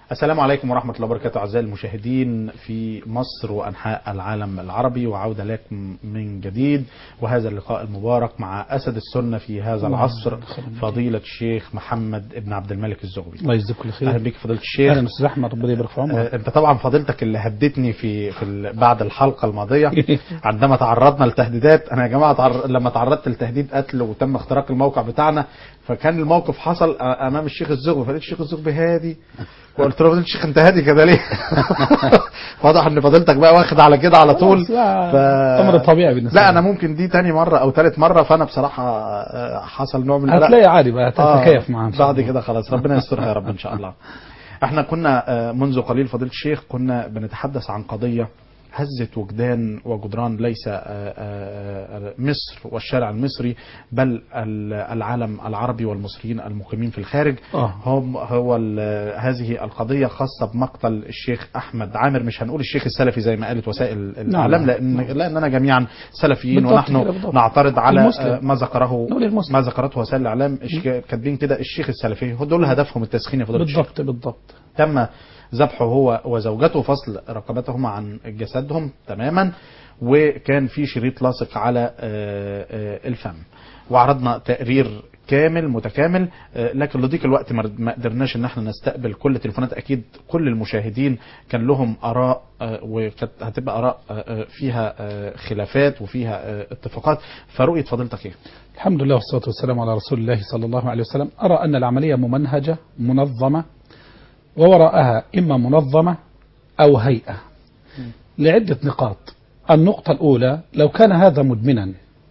السلام عليكم ورحمة الله وبركاته أعزائي المشاهدين في مصر وأنحاء العالم العربي وعودة لكم من جديد وهذا اللقاء المبارك مع أسد السنة في هذا العصر فضيلة الشيخ محمد ابن عبد الملك الزغبي الله يجزيك كل خير أهلا بك فضيلة الشيخ اهلا استاذ احمد ربنا يبارك في عمرك آه، انت طبعا فضيلتك اللي هدتني في في ال- بعد الحلقه الماضيه عندما تعرضنا لتهديدات انا يا جماعه تعر... لما تعرضت لتهديد قتل وتم اختراق الموقع بتاعنا فكان الموقف حصل أ- امام الشيخ الزغبي فلقيت الشيخ الزغبي هادي وقلت له فضيله الشيخ انت هادي كده ليه؟ واضح ان فضيلتك بقى واخد على كده على طول خلاص بقى امر طبيعي بالنسبه لا لي. انا ممكن دي تاني مره او تالت مره فانا بصراحه آه، حصل نوع من القلق. هتلاقي عادي بقى آه، تتكيف معاه إن شاء بعد الله. كده خلاص ربنا يسترها يا رب ان شاء الله احنا كنا آه، منذ قليل فضيله الشيخ كنا بنتحدث عن قضيه هزت وجدان وجدران ليس آه، آه، آه، مصر والشارع المصري بل ال- العالم العربي والمصريين المقيمين في الخارج آه. هم هو ال- هذه القضيه خاصه بمقتل الشيخ احمد عامر مش هنقول الشيخ السلفي زي ما قالت وسائل الاعلام نعم. لان لاننا جميعا سلفيين بالضبط كده، ونحن بالضبط. نعترض على المسلم. آه، ما ذكره نقول المسلم. ما ذكرته وسائل الاعلام الش- كاتبين كده الشيخ السلفي هو دول هدفهم التسخين يا فضيله الشيخ بالضبط بالضبط تم ذبحه هو وزوجته فصل رقبتهما عن جسدهم تماما وكان في شريط لاصق على آه، آه، الفم وعرضنا تقرير كامل متكامل آه، لكن لضيق الوقت ما ما قدرناش ان احنا نستقبل كل التليفونات اكيد كل المشاهدين كان لهم اراء آه، وكانت هتبقى اراء آه، آه، فيها آه، خلافات وفيها آه، اتفاقات فرؤيه فضيلتك ايه؟ الحمد لله والصلاه والسلام على رسول الله صلى الله عليه وسلم ارى ان العمليه ممنهجه منظمه ووراءها اما منظمه او هيئه لعده نقاط النقطه الاولى لو كان هذا مدمنا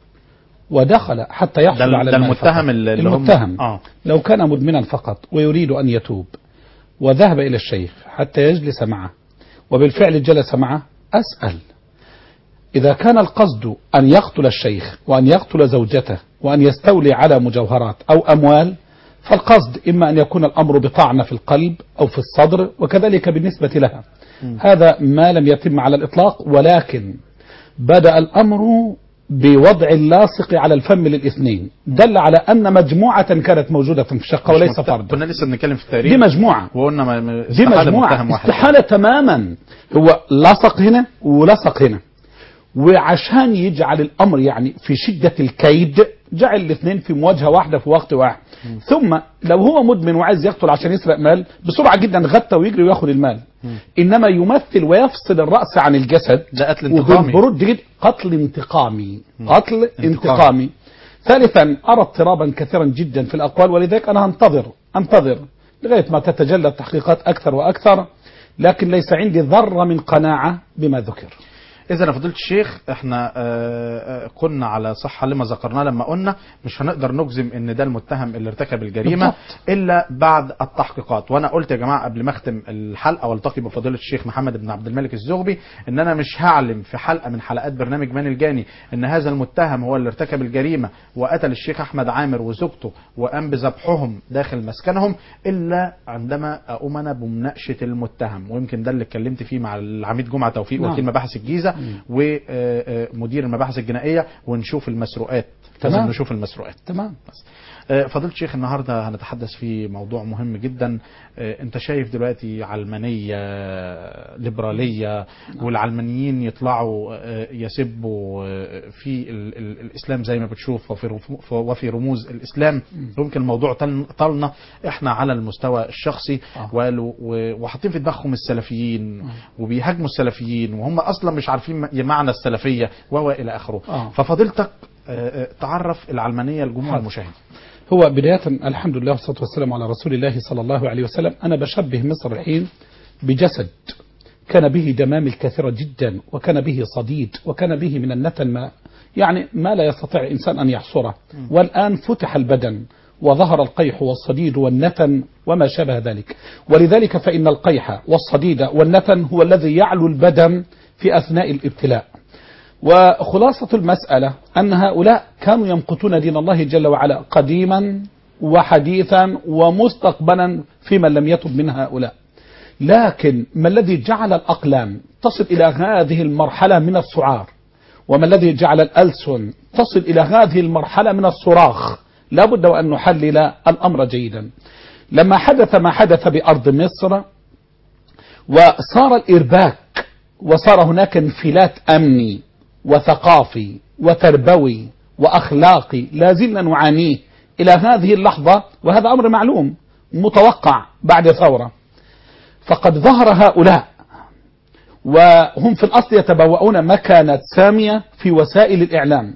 ودخل حتى ده, يحصل على ده المال المتهم فقط. اللي اللي هم المتهم اه لو كان مدمنا فقط ويريد أن يتوب وذهب إلى الشيخ حتى يجلس معه وبالفعل جلس معه أسأل إذا كان القصد أن يقتل الشيخ وأن يقتل زوجته وأن يستولي على مجوهرات أو أموال فالقصد إما أن يكون الأمر بطعنة في القلب أو في الصدر وكذلك بالنسبة لها هذا ما لم يتم على الإطلاق ولكن بدأ الأمر بوضع اللاصق على الفم للاثنين دل على أن مجموعة كانت موجودة في الشقة وليس مت- فردا كنا لسه بنتكلم في التاريخ دي مجموعة وقلنا ما- ما- دي استحالة مجموعة متهم واحد استحالة تماما هو لصق هنا ولصق هنا وعشان يجعل الأمر يعني في شدة الكيد جعل الاثنين في مواجهة واحدة في وقت واحد ثم لو هو مدمن وعايز يقتل عشان يسرق مال بسرعة جدا غتى ويجري وياخد المال إنما يمثل ويفصل الرأس عن الجسد ده قتل انتقامي وبالبرود جدا قتل انتقامي قتل انتقامي. انتقامي ثالثا أرى اضطرابا كثيرا جدا في الأقوال ولذلك أنا هنتظر أنتظر لغاية ما تتجلى التحقيقات أكثر وأكثر لكن ليس عندي ذرة من قناعة بما ذكر اذا يا فضيله الشيخ احنا آه، آه، كنا على صحه لما ذكرناه لما قلنا مش هنقدر نجزم ان ده المتهم اللي ارتكب الجريمه بالضبط. الا بعد التحقيقات وانا قلت يا جماعه قبل ما اختم الحلقه والتقي بفضيله الشيخ محمد بن عبد الملك الزغبي ان انا مش هعلم في حلقه من حلقات برنامج مان الجاني ان هذا المتهم هو اللي ارتكب الجريمه وقتل الشيخ احمد عامر وزوجته وقام بذبحهم داخل مسكنهم الا عندما اقوم انا بمناقشه المتهم ويمكن ده اللي اتكلمت فيه مع العميد جمعه توفيق نعم. وكيل مباحث الجيزه ومدير المباحث الجنائيه ونشوف المسروقات تمام. لازم نشوف المسروقات تمام آه، فضيلة الشيخ النهارده هنتحدث في موضوع مهم جدا آه، انت شايف دلوقتي علمانيه ليبراليه والعلمانيين يطلعوا آه، يسبوا آه، في ال- ال- الاسلام زي ما بتشوف وفي رف- وفي رموز الاسلام يمكن الموضوع طل- طالنا احنا على المستوى الشخصي آه. وقالوا و- وحاطين في دماغهم السلفيين وبيهاجموا السلفيين وهم اصلا مش عارفين م- معنى السلفيه و الى اخره آه. ففضيلتك آه، آه، تعرف العلمانيه لجمهور حاضر. المشاهدين هو بداية الحمد لله والصلاة والسلام على رسول الله صلى الله عليه وسلم أنا بشبه مصر الحين بجسد كان به دمام كثيرة جدا وكان به صديد وكان به من النتن ما يعني ما لا يستطيع الإنسان أن يحصره والآن فتح البدن وظهر القيح والصديد والنتن وما شابه ذلك ولذلك فإن القيح والصديد والنتن هو الذي يعلو البدن في أثناء الابتلاء وخلاصة المسألة أن هؤلاء كانوا يمقتون دين الله جل وعلا قديما وحديثا ومستقبلا في من لم يتب من هؤلاء لكن ما الذي جعل الأقلام تصل إلى هذه المرحلة من السعار وما الذي جعل الألسن تصل إلى هذه المرحلة من الصراخ لا بد وأن نحلل الأمر جيدا لما حدث ما حدث بأرض مصر وصار الإرباك وصار هناك انفلات أمني وثقافي وتربوي وأخلاقي لا زلنا نعانيه إلى هذه اللحظة وهذا أمر معلوم متوقع بعد ثورة فقد ظهر هؤلاء وهم في الأصل يتبوؤون مكانة سامية في وسائل الإعلام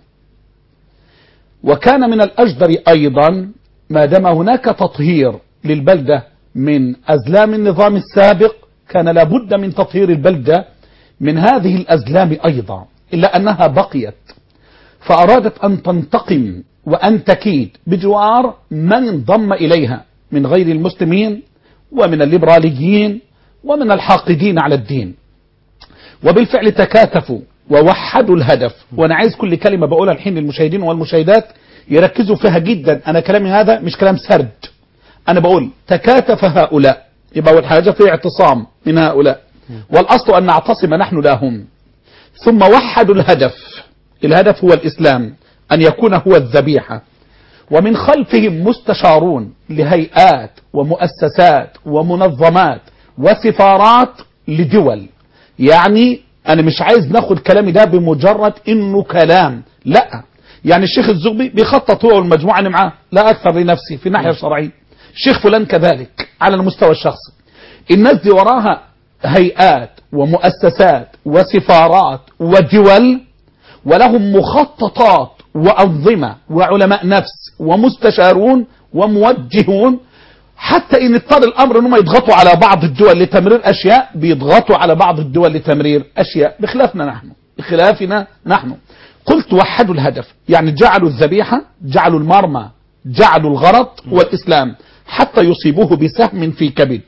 وكان من الأجدر أيضا ما دام هناك تطهير للبلدة من أزلام النظام السابق كان لابد من تطهير البلدة من هذه الأزلام أيضا إلا أنها بقيت فأرادت أن تنتقم وأن تكيد بجوار من انضم إليها من غير المسلمين ومن الليبراليين ومن الحاقدين على الدين وبالفعل تكاتفوا ووحدوا الهدف وانا عايز كل كلمة بقولها الحين للمشاهدين والمشاهدات يركزوا فيها جدا انا كلامي هذا مش كلام سرد انا بقول تكاتف هؤلاء يبقى اول حاجة في اعتصام من هؤلاء والاصل ان نعتصم نحن لهم ثم وحدوا الهدف الهدف هو الاسلام ان يكون هو الذبيحة ومن خلفهم مستشارون لهيئات ومؤسسات ومنظمات وسفارات لدول يعني انا مش عايز ناخد كلامي ده بمجرد انه كلام لا يعني الشيخ الزغبي بيخطط هو والمجموعه اللي معاه لا اكثر لنفسي في الناحيه الشرعيه الشيخ فلان كذلك على المستوى الشخصي الناس دي وراها هيئات ومؤسسات وسفارات ودول ولهم مخططات وأنظمة وعلماء نفس ومستشارون وموجهون حتى إن اضطر الأمر أنهم يضغطوا على بعض الدول لتمرير أشياء بيضغطوا على بعض الدول لتمرير أشياء بخلافنا نحن بخلافنا نحن قلت وحدوا الهدف يعني جعلوا الذبيحة جعلوا المرمى جعلوا الغرض هو الإسلام حتى يصيبوه بسهم في كبد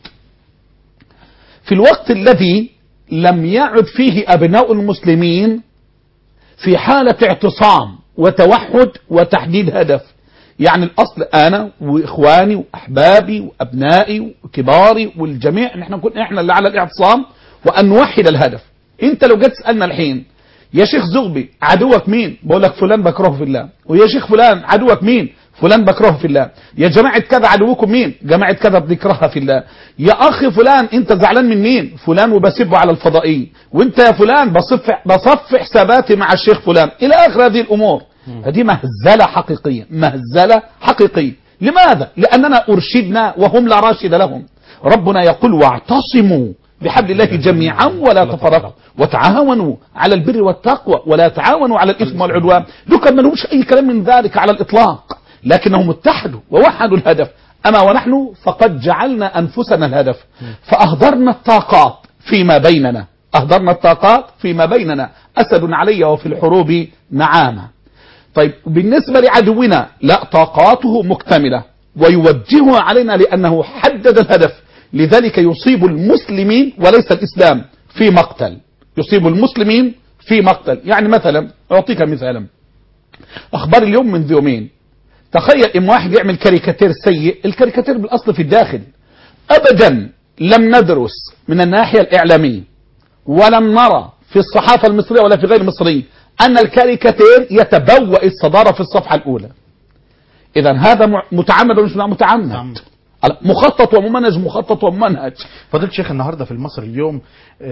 في الوقت الذي لم يعد فيه أبناء المسلمين في حالة اعتصام وتوحد وتحديد هدف يعني الأصل أنا وإخواني وأحبابي وأبنائي وكباري والجميع نحن نكون إحنا اللي على الاعتصام وأن نوحد الهدف أنت لو جيت تسألنا الحين يا شيخ زغبي عدوك مين بقول لك فلان بكرهه في الله ويا شيخ فلان عدوك مين فلان بكرهه في الله يا جماعة كذا عدوكم مين جماعة كذا بنكرهها في الله يا أخي فلان أنت زعلان من مين فلان وبسبه على الفضائية وأنت يا فلان بصف بصف حساباتي مع الشيخ فلان إلى آخر هذه الأمور هذه مهزلة حقيقية مهزلة حقيقية لماذا؟ لأننا أرشدنا وهم لا راشد لهم ربنا يقول واعتصموا بحبل الله جميعا ولا تفرقوا وتعاونوا على البر والتقوى ولا تعاونوا على الإثم والعدوان دول كان لهمش أي كلام من ذلك على الإطلاق لكنهم اتحدوا ووحدوا الهدف أما ونحن فقد جعلنا أنفسنا الهدف فأهدرنا الطاقات فيما بيننا أهدرنا الطاقات فيما بيننا أسد علي وفي الحروب نعامة طيب بالنسبة لعدونا لا طاقاته مكتملة ويوجهها علينا لأنه حدد الهدف لذلك يصيب المسلمين وليس الإسلام في مقتل يصيب المسلمين في مقتل يعني مثلا أعطيك مثالا أخبار اليوم من يومين تخيل إن واحد يعمل كاريكاتير سيء الكاريكاتير بالأصل في الداخل أبدا لم ندرس من الناحية الإعلامية ولم نرى في الصحافة المصرية ولا في غير المصرية أن الكاريكاتير يتبوأ الصدارة في الصفحة الأولى إذا هذا متعمد ولا مش متعمد مخطط وممنهج مخطط وممنهج فضيلة الشيخ النهارده في المصري اليوم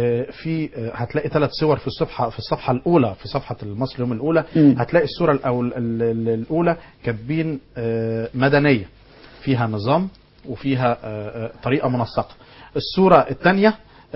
في هتلاقي ثلاث صور في الصفحه في الصفحه الاولى في صفحه المصري اليوم الاولى م. هتلاقي الصوره الأول الاولى كاتبين مدنيه فيها نظام وفيها طريقه منسقه الصوره الثانيه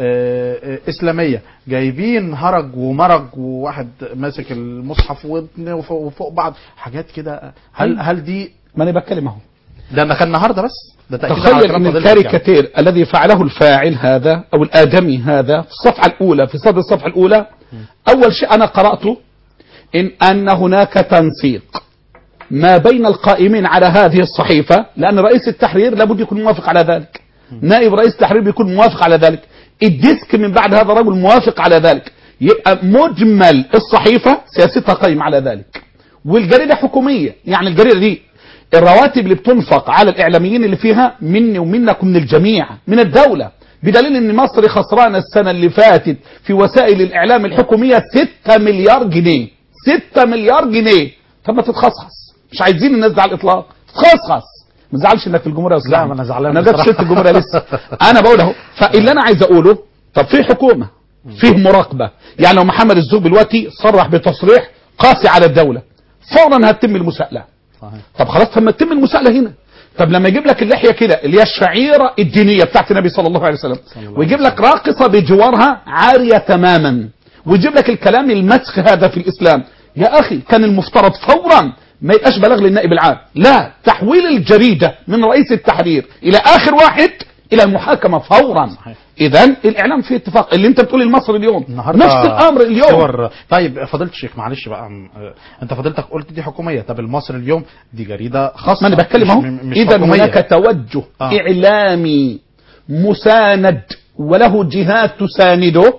اسلاميه جايبين هرج ومرج وواحد ماسك المصحف وفوق بعض حاجات كده هل هل دي ما انا بتكلم اهو ده ما كان النهارده بس ده تأكيد على تخيل كلام ان فضيلتك يعني. الكاريكاتير الذي فعله الفاعل هذا او الادمي هذا في الصفحه الاولى في صدر الصفحه الاولى اول شيء انا قراته ان ان هناك تنسيق ما بين القائمين على هذه الصحيفه لان رئيس التحرير لابد يكون موافق على ذلك نائب رئيس التحرير بيكون موافق على ذلك الديسك من بعد هذا الرجل موافق على ذلك يبقى مجمل الصحيفه سياستها قائم على ذلك والجريده حكوميه يعني الجريده دي الرواتب اللي بتنفق على الإعلاميين اللي فيها مني ومنك ومن الجميع من الدولة بدليل ان مصر خسرانة السنة اللي فاتت في وسائل الإعلام الحكومية 6 مليار جنيه 6 مليار جنيه طب ما تتخصص مش عايزين الناس دي على الإطلاق تتخصص ما تزعلش انك في الجمهورية يا أستاذ لا، أحمد. ما أنا زعلان انا جبت بصراحة. شلت الجمهورية لسه انا بقول اهو فاللي انا عايز اقوله طب في حكومة فيه مراقبة يعني لو محمد الزوب دلوقتي صرح بتصريح قاسي على الدولة فورا هتتم المساءلة صحيح طب خلاص طب ما تتم المساءلة هنا طب لما يجيب لك اللحية كده اللي هي الشعيرة الدينية بتاعت النبي صلى الله عليه وسلم صلى الله ويجيب لك راقصة بجوارها عارية تماما ويجيب لك الكلام المسخ هذا في الإسلام يا أخي كان المفترض فورا ما يبقاش بلاغ للنائب العام لا تحويل الجريدة من رئيس التحرير إلى آخر واحد إلى المحاكمة فورا صحيح. إذا الإعلام فيه اتفاق اللي أنت بتقول المصري اليوم النهارده نفس الأمر اليوم صور طيب فضلت الشيخ معلش بقى م- آه، انت فضلتك قلت دي حكوميه طب المصري اليوم دي جريده خاصه ما انا بتكلم مش- اهو م- مش اذا حكومية. هناك توجه آه. اعلامي مساند وله جهات تسانده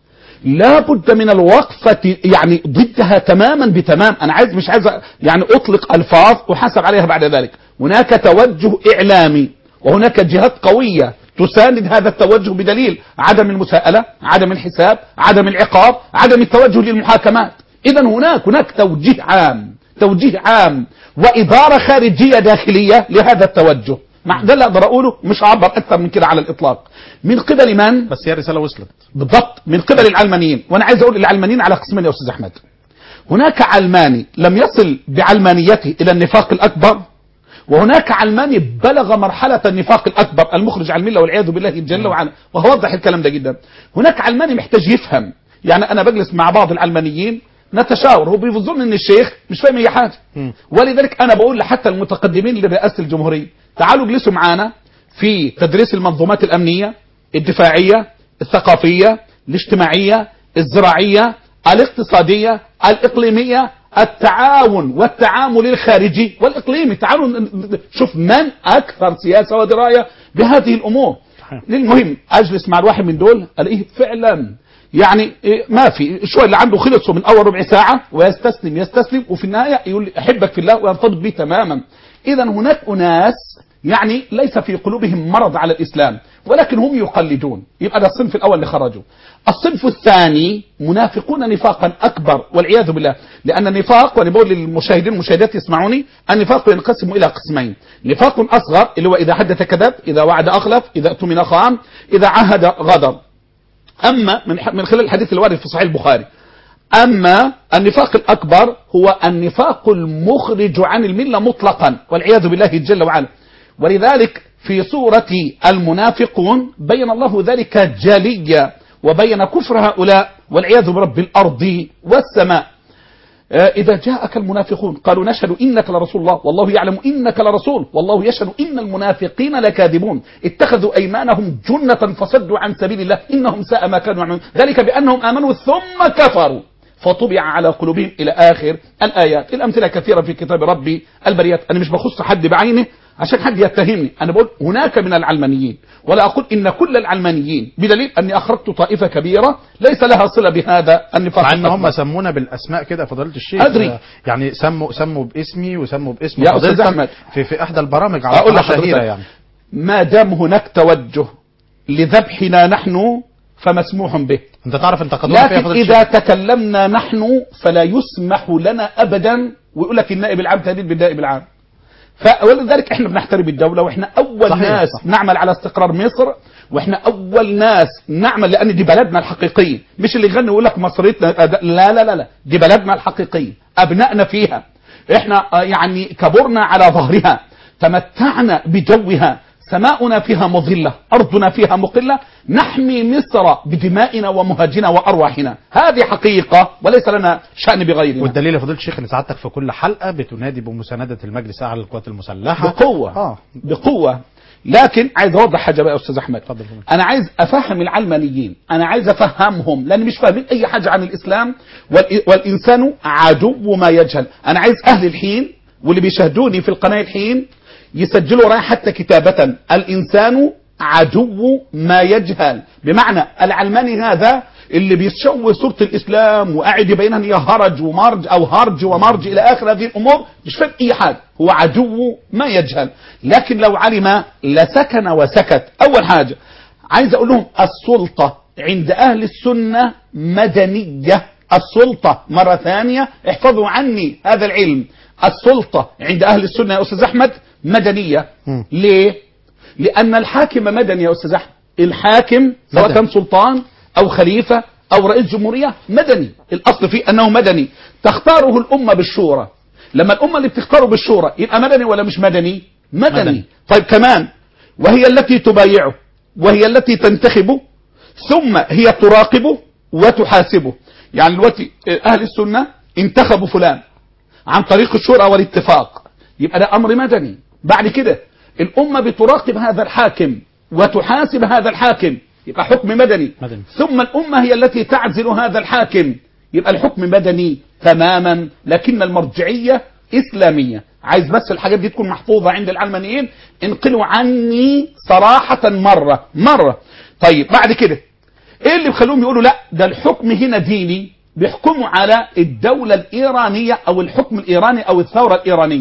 لا بد من الوقفة يعني ضدها تماما بتمام أنا عايز مش عايز يعني أطلق ألفاظ وحسب عليها بعد ذلك هناك توجه إعلامي وهناك جهات قوية تساند هذا التوجه بدليل عدم المساءلة عدم الحساب عدم العقاب عدم التوجه للمحاكمات إذا هناك هناك توجيه عام توجيه عام وإدارة خارجية داخلية لهذا التوجه مع ده اللي أقدر أقوله مش هعبر أكثر من كده على الإطلاق من قبل من بس هي رساله وصلت بالضبط من قبل العلمانيين وانا عايز اقول العلمانيين على قسمين يا استاذ احمد هناك علماني لم يصل بعلمانيته الى النفاق الاكبر وهناك علماني بلغ مرحلة النفاق الأكبر المخرج عن الملة والعياذ بالله جل وعلا وهوضح الكلام ده جدا هناك علماني محتاج يفهم يعني أنا بجلس مع بعض العلمانيين نتشاور هو بيظن ان الشيخ مش فاهم اي حاجه مم. ولذلك انا بقول لحتى المتقدمين لرئاسه الجمهوريه تعالوا اجلسوا معانا في تدريس المنظومات الامنيه الدفاعيه الثقافيه الاجتماعيه الزراعيه الاقتصاديه الاقليميه التعاون والتعامل الخارجي والاقليمي تعالوا ن- ن- شوف من اكثر سياسه ودرايه بهذه الامور صحيح. للمهم اجلس مع الواحد من دول الاقيه فعلا يعني إيه ما في شويه اللي عنده خلصوا من اول ربع ساعه ويستسلم يستسلم وفي النهايه يقول لي احبك في الله ويرتبط به تماما اذا هناك اناس يعني ليس في قلوبهم مرض على الاسلام ولكن هم يقلدون يبقى ده الصنف الاول اللي خرجوا الصنف الثاني منافقون نفاقا اكبر والعياذ بالله لان النفاق وانا بقول للمشاهدين والمشاهدات يسمعوني النفاق ينقسم الى قسمين نفاق اصغر اللي هو اذا حدث كذب اذا وعد اخلف اذا اؤتمن خان اذا عهد غدر أما من من خلال الحديث الوارد في صحيح البخاري أما النفاق الأكبر هو النفاق المخرج عن الملة مطلقا والعياذ بالله جل وعلا ولذلك في سورة المنافقون بين الله ذلك جليا وبين كفر هؤلاء والعياذ برب الأرض والسماء آه، إذا جاءك المنافقون قالوا نشهد إنك لرسول الله والله يعلم إنك لرسول والله يشهد إن المنافقين لكاذبون اتخذوا أيمانهم جنة فصدوا عن سبيل الله إنهم ساء ما كانوا يعملون ذلك بأنهم آمنوا ثم كفروا فطبع على قلوبهم إلى آخر الآيات الأمثلة كثيرة في كتاب ربي البريات أنا مش بخص حد بعينه عشان حد يتهمني أنا بقول هناك من العلمانيين ولا أقول إن كل العلمانيين بدليل أني أخرجت طائفة كبيرة ليس لها صلة بهذا النفاق مع ان هم الأكبر. سمونا بالاسماء كده فضيله الشيخ أدري. آه، يعني سموا سموا باسمي وسموا باسم يا أستاذ فضيلتك أحمد. في في احدى البرامج على أقول قناة لحضرتك شهيرة يعني ما دام هناك توجه لذبحنا نحن فمسموح به انت تعرف انتقدونا فيها لكن فضيله إذا الشيخ تكلمنا نحن فلا يسمح لنا أبدا ويقول لك النائب العام تهديد بالنائب العام ف- ولذلك احنا بنحترم الدولة واحنا اول صحيح، ناس صح. نعمل على استقرار مصر واحنا اول ناس نعمل لان دي بلدنا الحقيقية مش اللي يغني يقول لك مصريتنا أد- لا لا لا لا دي بلدنا الحقيقية ابنائنا فيها احنا آه، يعني كبرنا على ظهرها تمتعنا بجوها سماؤنا فيها مظلة أرضنا فيها مقلة نحمي مصر بدمائنا ومهاجنا وأرواحنا هذه حقيقة وليس لنا شأن بغيرنا والدليل يا فضيله الشيخ ان سعادتك في كل حلقه بتنادي بمسانده المجلس الاعلى للقوات المسلحه بقوة اه بقوة لكن عايز اوضح حاجه بقى يا استاذ احمد اتفضل فضيلة. انا عايز افهم العلمانيين انا عايز افهمهم لان مش فاهمين اي حاجه عن الاسلام والإ- والانسان عدو ما يجهل انا عايز اهل الحين واللي بيشاهدوني في القناه الحين يسجلوا ورايا حتى كتابه الانسان عدو ما يجهل بمعنى العلماني هذا اللي بيشوه صورة الإسلام وقاعد يبين ان هي هرج ومرج أو هرج ومرج إلى آخر هذه الأمور مش فاهم أي حاجة هو عدو ما يجهل لكن لو علم لسكن وسكت أول حاجة عايز أقول لهم السلطة عند أهل السنة مدنية السلطة مرة ثانية احفظوا عني هذا العلم السلطة عند أهل السنة يا أستاذ أحمد مدنية مم. ليه؟ لأن الحاكم مدني يا أستاذ أحمد الحاكم سواء مدني. كان سلطان او خليفه او رئيس جمهوريه مدني الاصل فيه انه مدني تختاره الامه بالشورى لما الامه اللي بتختاره بالشورى يبقى مدني ولا مش مدني مدني, مدني. طيب كمان وهي التي تبايعه وهي التي تنتخبه ثم هي تراقبه وتحاسبه يعني دلوقتي اهل السنه انتخبوا فلان عن طريق الشورى والاتفاق يبقى ده امر مدني بعد كده الامه بتراقب هذا الحاكم وتحاسب هذا الحاكم يبقى حكم مدني مدني. ثم الامه هي التي تعزل هذا الحاكم يبقى الحكم مدني تماما لكن المرجعيه اسلاميه عايز بس الحاجات دي تكون محفوظه عند العلمانيين انقلوا عني صراحه مره مره طيب بعد كده ايه اللي بيخلوهم يقولوا لا ده الحكم هنا ديني بيحكموا على الدولة الإيرانية أو الحكم الإيراني أو الثورة الإيرانية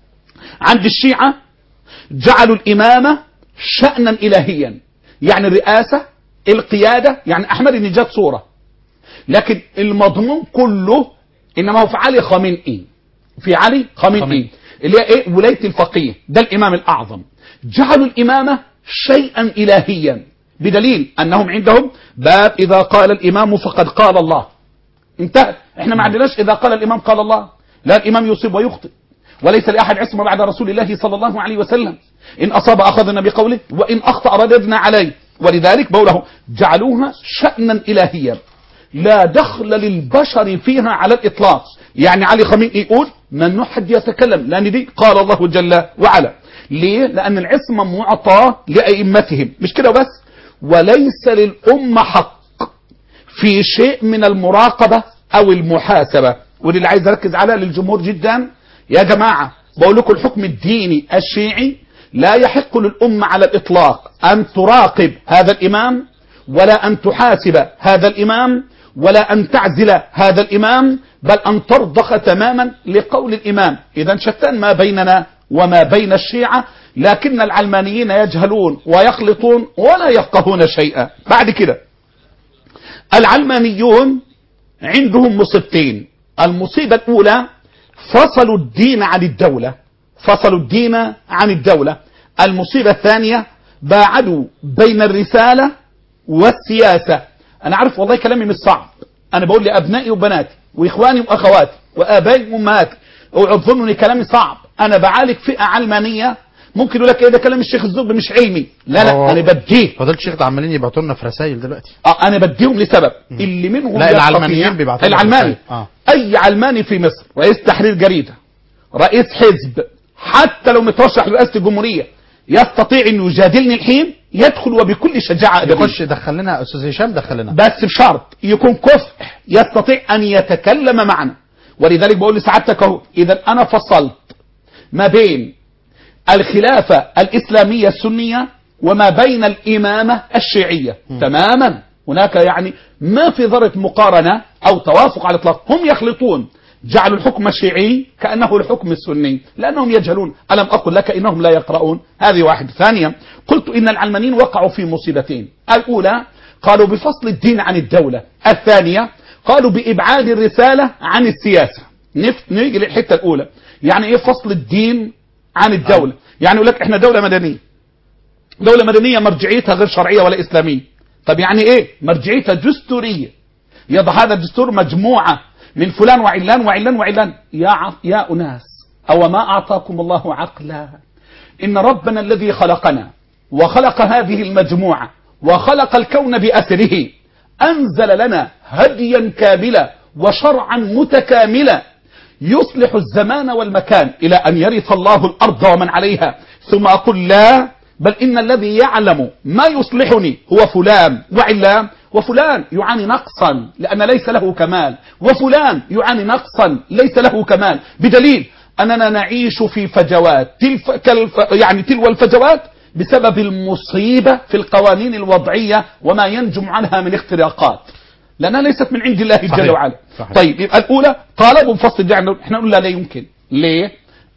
عند الشيعة جعلوا الإمامة شأنا إلهيا يعني الرئاسة القيادة يعني أحمد النجاد صورة لكن المضمون كله إنما هو في علي خامنئي في علي خامنئي خامنئي. اللي هي إيه ولاية الفقيه ده الإمام الأعظم جعلوا الإمامة شيئا إلهيا بدليل أنهم عندهم باب إذا قال الإمام فقد قال الله انتهى احنا ما عندناش إذا قال الإمام قال الله لا الإمام يصيب ويخطئ وليس لأحد عصمة بعد رسول الله صلى الله عليه وسلم إن أصاب أخذنا بقوله وإن أخطأ رددنا عليه ولذلك بقوله جعلوها شأنا إلهيا لا دخل للبشر فيها على الإطلاق يعني علي خميني يقول ممنوع حد يتكلم لأن دي قال الله جل وعلا ليه؟ لأن العصمة معطاة لأئمتهم مش كده بس وليس للأمة حق في شيء من المراقبة أو المحاسبة ودي اللي عايز أركز عليها للجمهور جدا يا جماعة بقول لكم الحكم الديني الشيعي لا يحق للأمة على الإطلاق أن تراقب هذا الإمام ولا أن تحاسب هذا الإمام ولا أن تعزل هذا الإمام بل أن ترضخ تماما لقول الإمام إذا شتان ما بيننا وما بين الشيعة لكن العلمانيين يجهلون ويخلطون ولا يفقهون شيئا بعد كده العلمانيون عندهم مصيبتين المصيبة الأولى فصلوا الدين عن الدولة فصلوا الدين عن الدولة المصيبة الثانية باعدوا بين الرسالة والسياسة أنا عارف والله كلامي مش صعب أنا بقول لأبنائي وبناتي وإخواني وأخواتي وآبائي وأمهاتي اوعوا تظنوا إن كلامي صعب أنا بعالج فئة علمانية ممكن يقول لك إيه ده كلام الشيخ الزغبي مش علمي لا لا أوه. أنا بديه فضلت الشيخ ده عمالين يبعتوا لنا في رسائل دلوقتي اه انا بديهم لسبب اللي منهم لا، يستطيع- العلمانيين بيبعتوا لنا العلماني رسائل. آه. اي علماني في مصر رئيس تحرير جريده رئيس حزب حتى لو مترشح لرئاسه الجمهوريه يستطيع انه يجادلني الحين يدخل وبكل شجاعه أدبية. يخش دخل لنا استاذ هشام دخل لنا بس بشرط يكون كفء يستطيع ان يتكلم معنا ولذلك بقول لسعادتك اهو اذا انا فصلت ما بين الخلافة الإسلامية السنية وما بين الإمامة الشيعية تماما هناك يعني ما في ذرة مقارنة أو توافق على الإطلاق هم يخلطون جعلوا الحكم الشيعي كأنه الحكم السني لأنهم يجهلون ألم أقل لك إنهم لا يقرؤون هذه واحدة ثانيا قلت إن العلمانيين وقعوا في مصيبتين الأولى قالوا بفصل الدين عن الدولة الثانية قالوا بإبعاد الرسالة عن السياسة نف- نيجي للحتة الأولى يعني إيه فصل الدين عن الدولة يعني يقول لك احنا دولة مدنية دولة مدنية مرجعيتها غير شرعية ولا إسلامية طب يعني ايه مرجعيتها دستورية يضع هذا الدستور مجموعة من فلان وعلان وعلان وعلان يا ع... يا أناس أو ما أعطاكم الله عقلا إن ربنا الذي خلقنا وخلق هذه المجموعة وخلق الكون بأسره أنزل لنا هديا كاملا وشرعا متكاملا يصلح الزمان والمكان إلى أن يرث الله الأرض ومن عليها ثم أقول لا بل إن الذي يعلم ما يصلحني هو فلان وعلان وفلان يعاني نقصا لأن ليس له كمال وفلان يعاني نقصا ليس له كمال بدليل أننا نعيش في فجوات تلف كالف يعني تلو الفجوات بسبب المصيبة في القوانين الوضعية وما ينجم عنها من اختراقات لأنها ليست من عند الله جل صحيح. وعلا صحيح. طيب يبقى الأولى طالبوا بفصل الدين احنا نقول لا لا يمكن ليه؟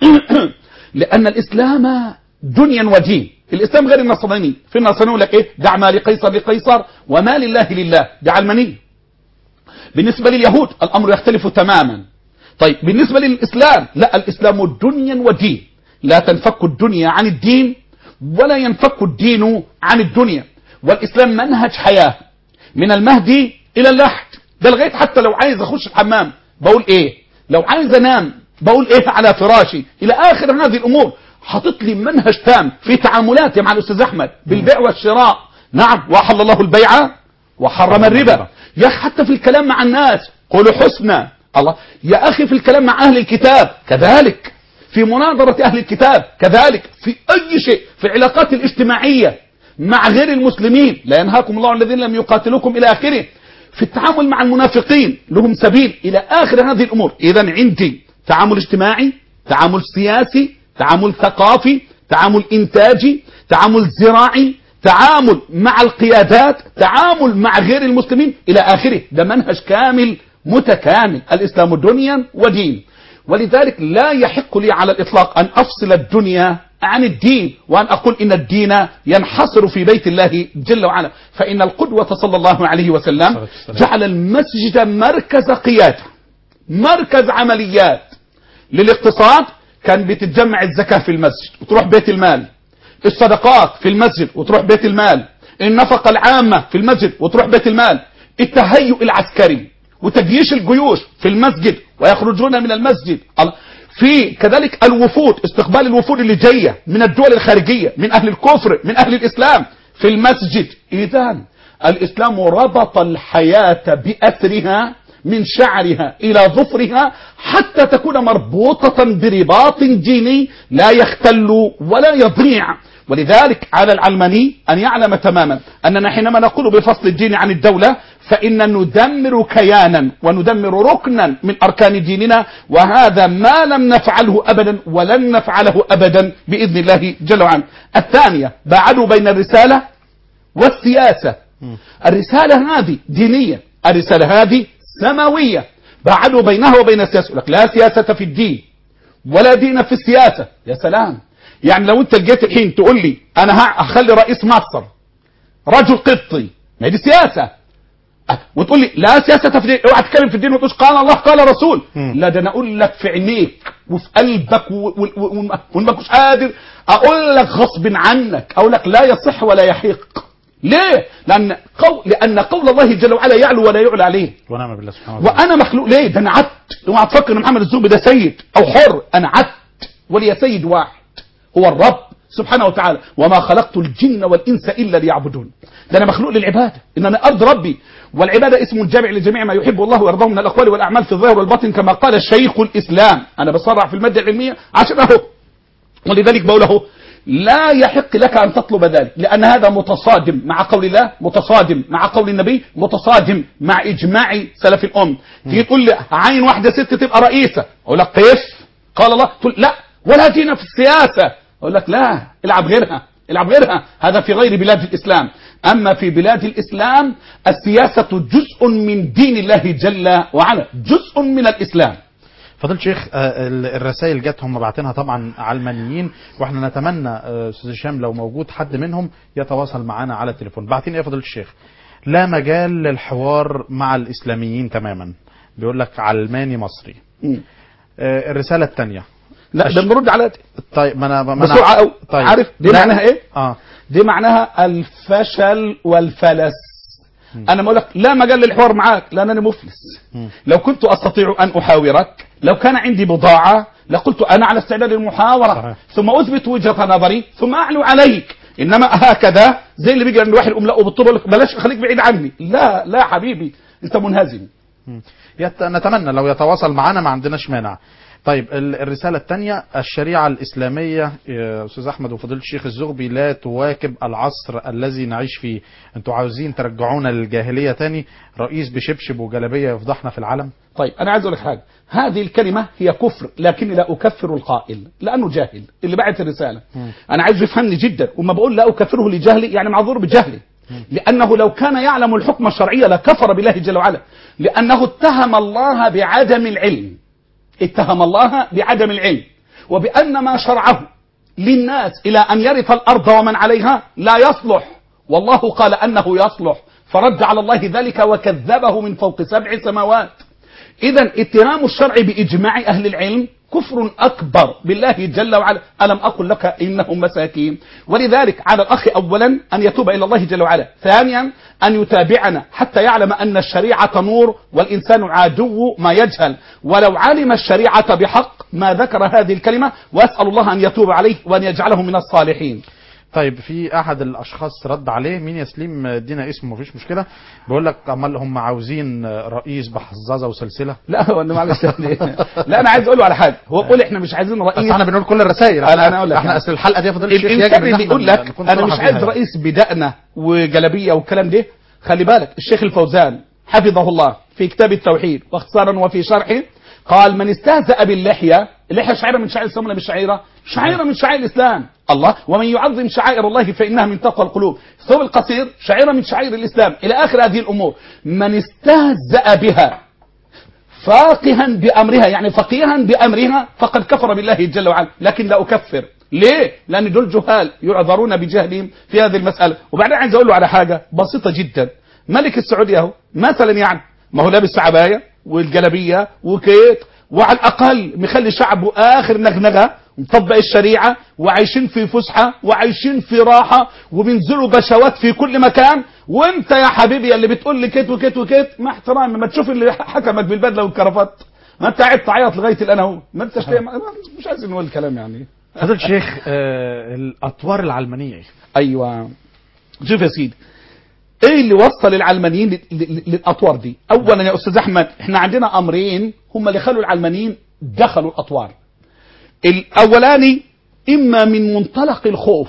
لأن الإسلام دنيا ودين الإسلام غير النصراني في النصراني يقول لك إيه دع ما لقيصر لقيصر وما لله لله ده علمانية بالنسبة لليهود الأمر يختلف تماما طيب بالنسبة للإسلام لا الإسلام دنيا ودين لا تنفك الدنيا عن الدين ولا ينفك الدين عن الدنيا والإسلام منهج حياة من المهدي إلى اللحد ده لغاية حتى لو عايز أخش الحمام بقول إيه لو عايز أنام بقول إيه على فراشي إلى آخر هذه الأمور حاطط لي منهج تام في تعاملاتي مع الأستاذ أحمد بالبيع والشراء نعم وأحل الله البيع وحرم الربا يا أخي حتى في الكلام مع الناس قولوا حسنى الله يا أخي في الكلام مع أهل الكتاب كذلك في مناظرة أهل الكتاب كذلك في أي شيء في العلاقات الاجتماعية مع غير المسلمين لا ينهاكم الله عن الذين لم يقاتلوكم إلى آخره في التعامل مع المنافقين لهم سبيل إلى آخر هذه الأمور إذا عندي تعامل اجتماعي تعامل سياسي تعامل ثقافي تعامل إنتاجي تعامل زراعي تعامل مع القيادات تعامل مع غير المسلمين إلى آخره ده منهج كامل متكامل الإسلام دنيا ودين ولذلك لا يحق لي على الإطلاق أن أفصل الدنيا عن الدين وأن أقول إن الدين ينحصر في بيت الله جل وعلا فإن القدوة صلى الله عليه وسلم جعل المسجد مركز قيادة مركز عمليات للاقتصاد كان بتتجمع الزكاة في المسجد وتروح بيت المال الصدقات في المسجد وتروح بيت المال النفقة العامة في المسجد وتروح بيت المال التهيؤ العسكري وتجييش الجيوش في المسجد ويخرجون من المسجد في كذلك الوفود استقبال الوفود اللي جاية من الدول الخارجية من أهل الكفر من أهل الإسلام في المسجد إذا الإسلام ربط الحياة بأسرها من شعرها إلى ظفرها حتى تكون مربوطة برباط ديني لا يختل ولا يضيع ولذلك على العلماني أن يعلم تماما أننا حينما نقول بفصل الدين عن الدولة فإن ندمر كيانا وندمر ركنا من أركان ديننا وهذا ما لم نفعله أبدا ولن نفعله أبدا بإذن الله جل وعلا الثانية بعدوا بين الرسالة والسياسة الرسالة هذه دينية الرسالة هذه سماوية بعدوا بينها وبين السياسة لك لا سياسة في الدين ولا دين في السياسة يا سلام يعني لو انت جيت الحين تقول لي انا هخلي رئيس مصر رجل قبطي ما دي سياسة وتقول لي لا سياسة في الدين اوعى تتكلم في الدين وتقول قال الله قال رسول لا ده انا اقول لك في عينيك وفي قلبك وما كنتش قادر اقول لك غصب عنك اقول لك لا يصح ولا يحق ليه؟ لأن قول لأن قول الله جل وعلا يعلو ولا يعلى عليه ونعم بالله سبحانه وتعالى وأنا مخلوق ليه؟ ده أنا عبد اوعى تفكر إن محمد الزوبي ده سيد أو حر أنا عبد ولي سيد واحد هو الرب سبحانه وتعالى وما خلقت الجن والإنس إلا ليعبدون ده أنا مخلوق للعبادة إن أنا أرض ربي والعبادة اسم جامع لجميع ما يحب الله ويرضاه من الأقوال والأعمال في الظاهر والباطن كما قال شيخ الإسلام أنا بصرع في المادة العلمية عشان أهو ولذلك بقول أهو لا يحق لك أن تطلب ذلك لأن هذا متصادم مع قول الله متصادم مع قول النبي متصادم مع إجماع سلف الأم تيجي تقول لي عين واحدة ست تبقى رئيسة أقول لك كيف قال الله تقول لا ولا دين في السياسة أقول لك لا العب غيرها العب غيرها هذا في غير بلاد الإسلام أما في بلاد الإسلام السياسة جزء من دين الله جل وعلا جزء من الإسلام فضيلة الشيخ آه، ال- الرسائل جت هم باعتينها طبعا علمانيين واحنا نتمنى آه، استاذ هشام لو موجود حد منهم يتواصل معنا على التليفون باعتين ايه يا فضيلة الشيخ لا مجال للحوار مع الاسلاميين تماما بيقول لك علماني مصري مم. آه، الرسالة الثانية لا ده بنرد على طيب ما انا ما أنا- بسرعة أو طيب عارف دي لا. معناها إيه؟ اه دي معناها الفشل والفلس انا بقول لك لا مجال للحوار معاك لان انا مفلس مم. لو كنت استطيع ان احاورك لو كان عندي بضاعه لقلت انا على استعداد للمحاوره صحيح. ثم اثبت وجهه نظري ثم اعلو عليك انما هكذا زي اللي بيجي عند واحد يقوم لا بالطول يقول لك بلاش خليك بعيد عني لا لا حبيبي انت منهزم مم. يت... نتمنى لو يتواصل معنا ما عندناش مانع طيب ال- الرسالة الثانية الشريعة الإسلامية يا أستاذ أحمد وفضيلة الشيخ الزغبي لا تواكب العصر الذي نعيش فيه أنتوا عاوزين ترجعونا للجاهلية تاني رئيس بشبشب وجلبية يفضحنا في العالم طيب انا عايز اقول لك حاجه هذه الكلمه هي كفر لكني لا اكفر القائل لانه جاهل اللي بعت الرساله مم. انا عايز يفهمني جدا وما بقول لا اكفره لجهلي يعني معذور بجهلي لانه لو كان يعلم الحكم الشرعي لكفر بالله جل وعلا لانه اتهم الله بعدم العلم اتهم الله بعدم العلم وبان ما شرعه للناس الى ان يرث الارض ومن عليها لا يصلح والله قال انه يصلح فرد على الله ذلك وكذبه من فوق سبع سماوات إذا اتهام الشرع بإجماع أهل العلم كفر أكبر بالله جل وعلا ألم أقل لك إنهم مساكين ولذلك على الأخ أولا أن يتوب إلى الله جل وعلا ثانيا أن يتابعنا حتى يعلم أن الشريعة نور والإنسان عدو ما يجهل ولو علم الشريعة بحق ما ذكر هذه الكلمة وأسأل الله أن يتوب عليه وأن يجعله من الصالحين طيب في احد الاشخاص رد عليه مين يا سليم ادينا اسمه مفيش مشكله بيقول لك امال هم عاوزين رئيس بحظاظه وسلسله لا هو أنا معلش لا أنا عايز أقول له على حاجة هو بيقول إحنا مش عايزين بس رئيس احنا بنقول كل الرسائل أنا- أنا أقول لك احنا يعني. اصل الحلقه دي يا فضيله الشيخ الانسان يجب إن اللي احنا يقول لك نكون انا مش صراحة عايز فيها. رئيس بدقنه وجلبيه والكلام ده خلي بالك الشيخ الفوزان حفظه الله في كتاب التوحيد واختصارا وفي شرحه قال من استهزأ باللحية اللحية شعيرة من شعائر الإسلام ولا مش شعيرة؟ شعيرة من شعائر الإسلام الله ومن يعظم شعائر الله فإنها من تقوى القلوب الثوب القصير شعيرة من شعائر الإسلام إلى آخر هذه الأمور من استهزأ بها فاقها بأمرها يعني فقيها بأمرها فقد كفر بالله جل وعلا لكن لا أكفر ليه؟ لأن دول جهال يعذرون بجهلهم في هذه المسألة وبعدين عايز أقول له على حاجة بسيطة جدا ملك السعودية اهو مثلا يعني ما هو لابس عباية والجلبية وكيت وعلى الأقل مخلي شعبه آخر نغنغة مطبق الشريعة وعايشين في فسحة وعايشين في راحة وبينزلوا بشوات في كل مكان وانت يا حبيبي اللي بتقول لي كيت وكيت وكيت مع احترامي ما تشوف اللي حكمك بالبدلة والكرافات ما انت قاعد تعيط لغايه الان اهو ما انتش مش عايز نقول الكلام يعني فضيله الشيخ آه الاطوار العلمانيه إيه؟ ايوه شوف يا سيدي ايه اللي وصل العلمانيين لل- لل- للاطوار دي اولا يا استاذ احمد احنا عندنا امرين هم اللي خلوا العلمانيين دخلوا الاطوار الاولاني اما من منطلق الخوف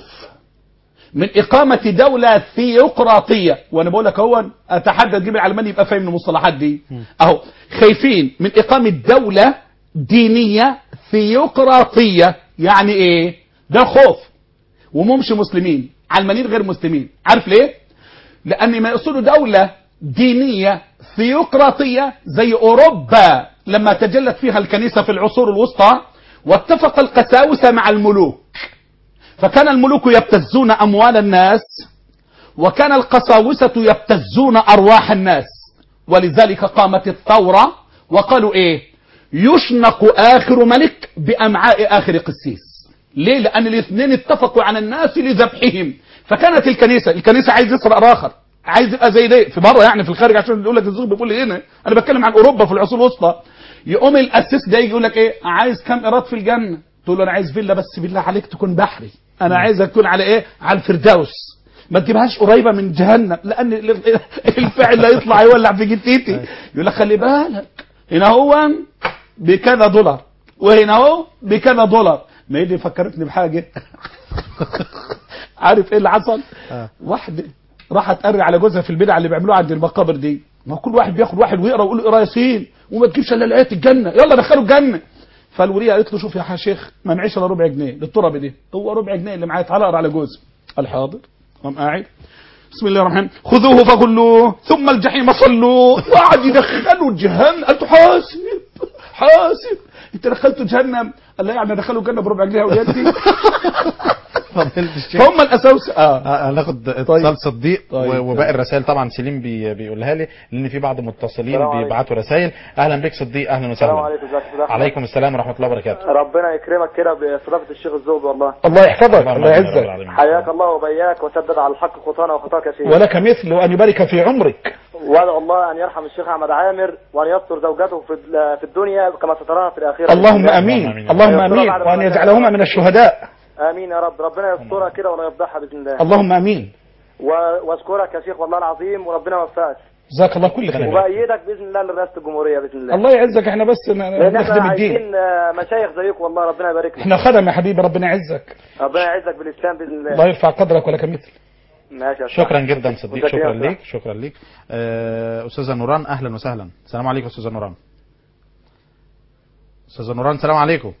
من إقامة دولة ثيوقراطية وأنا بقول لك هو أتحدى تجيب العلماني يبقى فاهم المصطلحات دي أهو خايفين من إقامة دولة دينية ثيوقراطية يعني إيه؟ ده خوف ومهمش مسلمين علمانيين غير مسلمين عارف ليه؟ لأن ما يقصدوا دولة دينية ثيوقراطية زي أوروبا لما تجلت فيها الكنيسة في العصور الوسطى واتفق القساوسة مع الملوك فكان الملوك يبتزون أموال الناس وكان القساوسة يبتزون أرواح الناس ولذلك قامت الثورة وقالوا إيه يشنق آخر ملك بأمعاء آخر قسيس ليه لأن الاثنين اتفقوا على الناس لذبحهم فكانت الكنيسة الكنيسة عايز يسرق آخر عايز يبقى زي ده في بره يعني في الخارج عشان يقول لك الزوج بيقول لي هنا انا بتكلم عن اوروبا في العصور الوسطى يقوم الاسيس ده يجي يقول لك ايه عايز كام ايراد في الجنه تقول له انا عايز فيلا بس بالله عليك تكون بحري انا عايزك تكون على ايه على الفردوس ما تجيبهاش قريبه من جهنم لان ال- الفاعل اللي هيطلع يولع في جتتي يقول لك خلي بالك هنا هو بكذا دولار وهنا هو بكذا دولار ما هي دي فكرتني بحاجه عارف ايه اللي حصل آه. واحده راحت تقري على جوزها في البدع اللي بيعملوها عند المقابر دي ما هو كل واحد بياخد واحد ويقرا ويقول له اقرا ياسين وما تجيبش الا الايات الجنه يلا دخلوا الجنه فالوليه قالت له شوف يا شيخ ما معيش الا ربع جنيه للتربه دي هو ربع جنيه اللي معايا تعالى اقرا على جوزي قال حاضر قام قاعد بسم الله الرحمن الرحيم خذوه فغلوه ثم الجحيم صلوه وقعد يدخلوا جهنم قلت حاسب حاسب انت دخلته جهنم قال لا يعني دخلوا الجنه بربع جنيه وليدي فضيله الشيخ فهم الاساوسه اه آه، هناخد اتصال صديق طيب. و- وباقي الرسائل طبعا سليم بي بيقولها لي لان في بعض المتصلين السلام عليكم. بيبعتوا رسائل اهلا بك صديق اهلا السلام وسهلا عليكم ازيك يا أستاذ أحمد؟ عليكم السلام ورحمه الله وبركاته ربنا يكرمك كده باستضافه الشيخ الزوج والله الله يحفظك اللهم الله آمين يا رب يعزك العالمين. حياك الله وبياك وسدد على الحق خطانا وخطاك يا شيخ ولك مثل وأن يبارك في عمرك وادعو الله ان يرحم الشيخ احمد عامر وان يستر زوجته في ال- في الدنيا كما ستراها في الاخره اللهم بإذن الله. أمين آمين. اللهم أمين وأن يجعلهما من الشهداء امين يا رب ربنا يسترها كده ولا يفضحها باذن الله اللهم أمين و- واذكرك يا شيخ والله العظيم وربنا يوفقك جزاك الله كل خير وبأيدك باذن الله لرئاسه الجمهوريه باذن الله الله يعزك احنا بس ن- لان احنا نخدم الدين عايزين آه، مشايخ زيك والله ربنا يبارك لك احنا خدم يا حبيبي ربنا يعزك ربنا يعزك بالاسلام باذن الله الله يرفع قدرك ولك مثل ماشي يا أستاذ. شكرا جدا صديق وجزاك شكرا الله ليك شكرا ليك آه، استاذه نوران اهلا وسهلا السلام عليكم استاذه نوران استاذه نوران السلام عليكم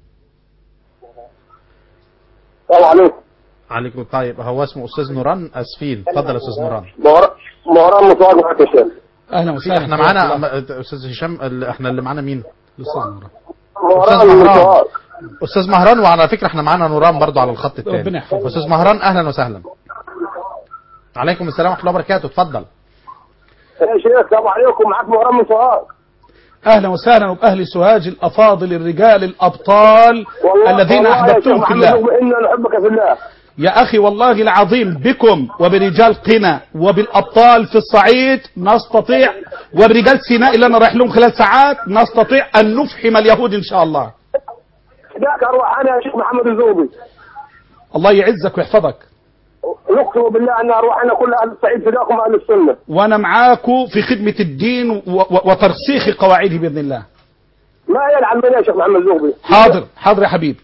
السلام عليكم عليكم طيب هو اسمه استاذ نوران اسفين اتفضل يا استاذ نوران مهر- مهران متواجد معاك يا شيخ اهلا وسهلا احنا معانا م- استاذ هشام ال- احنا اللي معانا مين لسه نورا. أستاذ مهران مهران. متواجد استاذ مهران وعلى فكره احنا معانا نوران برضو على الخط ربنا الثاني يحفظك. استاذ مهران اهلا وسهلا عليكم السلام ورحمه الله وبركاته اتفضل يا شيخ السلام عليكم معاك مهران متواجد اهلا وسهلا وباهل سوهاج الافاضل الرجال الابطال والله الذين والله يا احببتهم شيخ في محمد الله إنا نحبك في الله يا اخي والله العظيم بكم وبرجال قنا وبالابطال في الصعيد نستطيع وبرجال سيناء اللي انا رايح لهم خلال ساعات نستطيع ان نفحم اليهود ان شاء الله ذاك أروح أنا يا شيخ محمد الزوبي الله يعزك ويحفظك نقسم بالله أن أروح أنا كل أهل الصعيد فداكم أهل السنة وانا معاكم في خدمه الدين و- و- وترسيخ قواعده باذن الله ما هي العلمانية يا شيخ محمد الزوبي حاضر حاضر يا حبيبي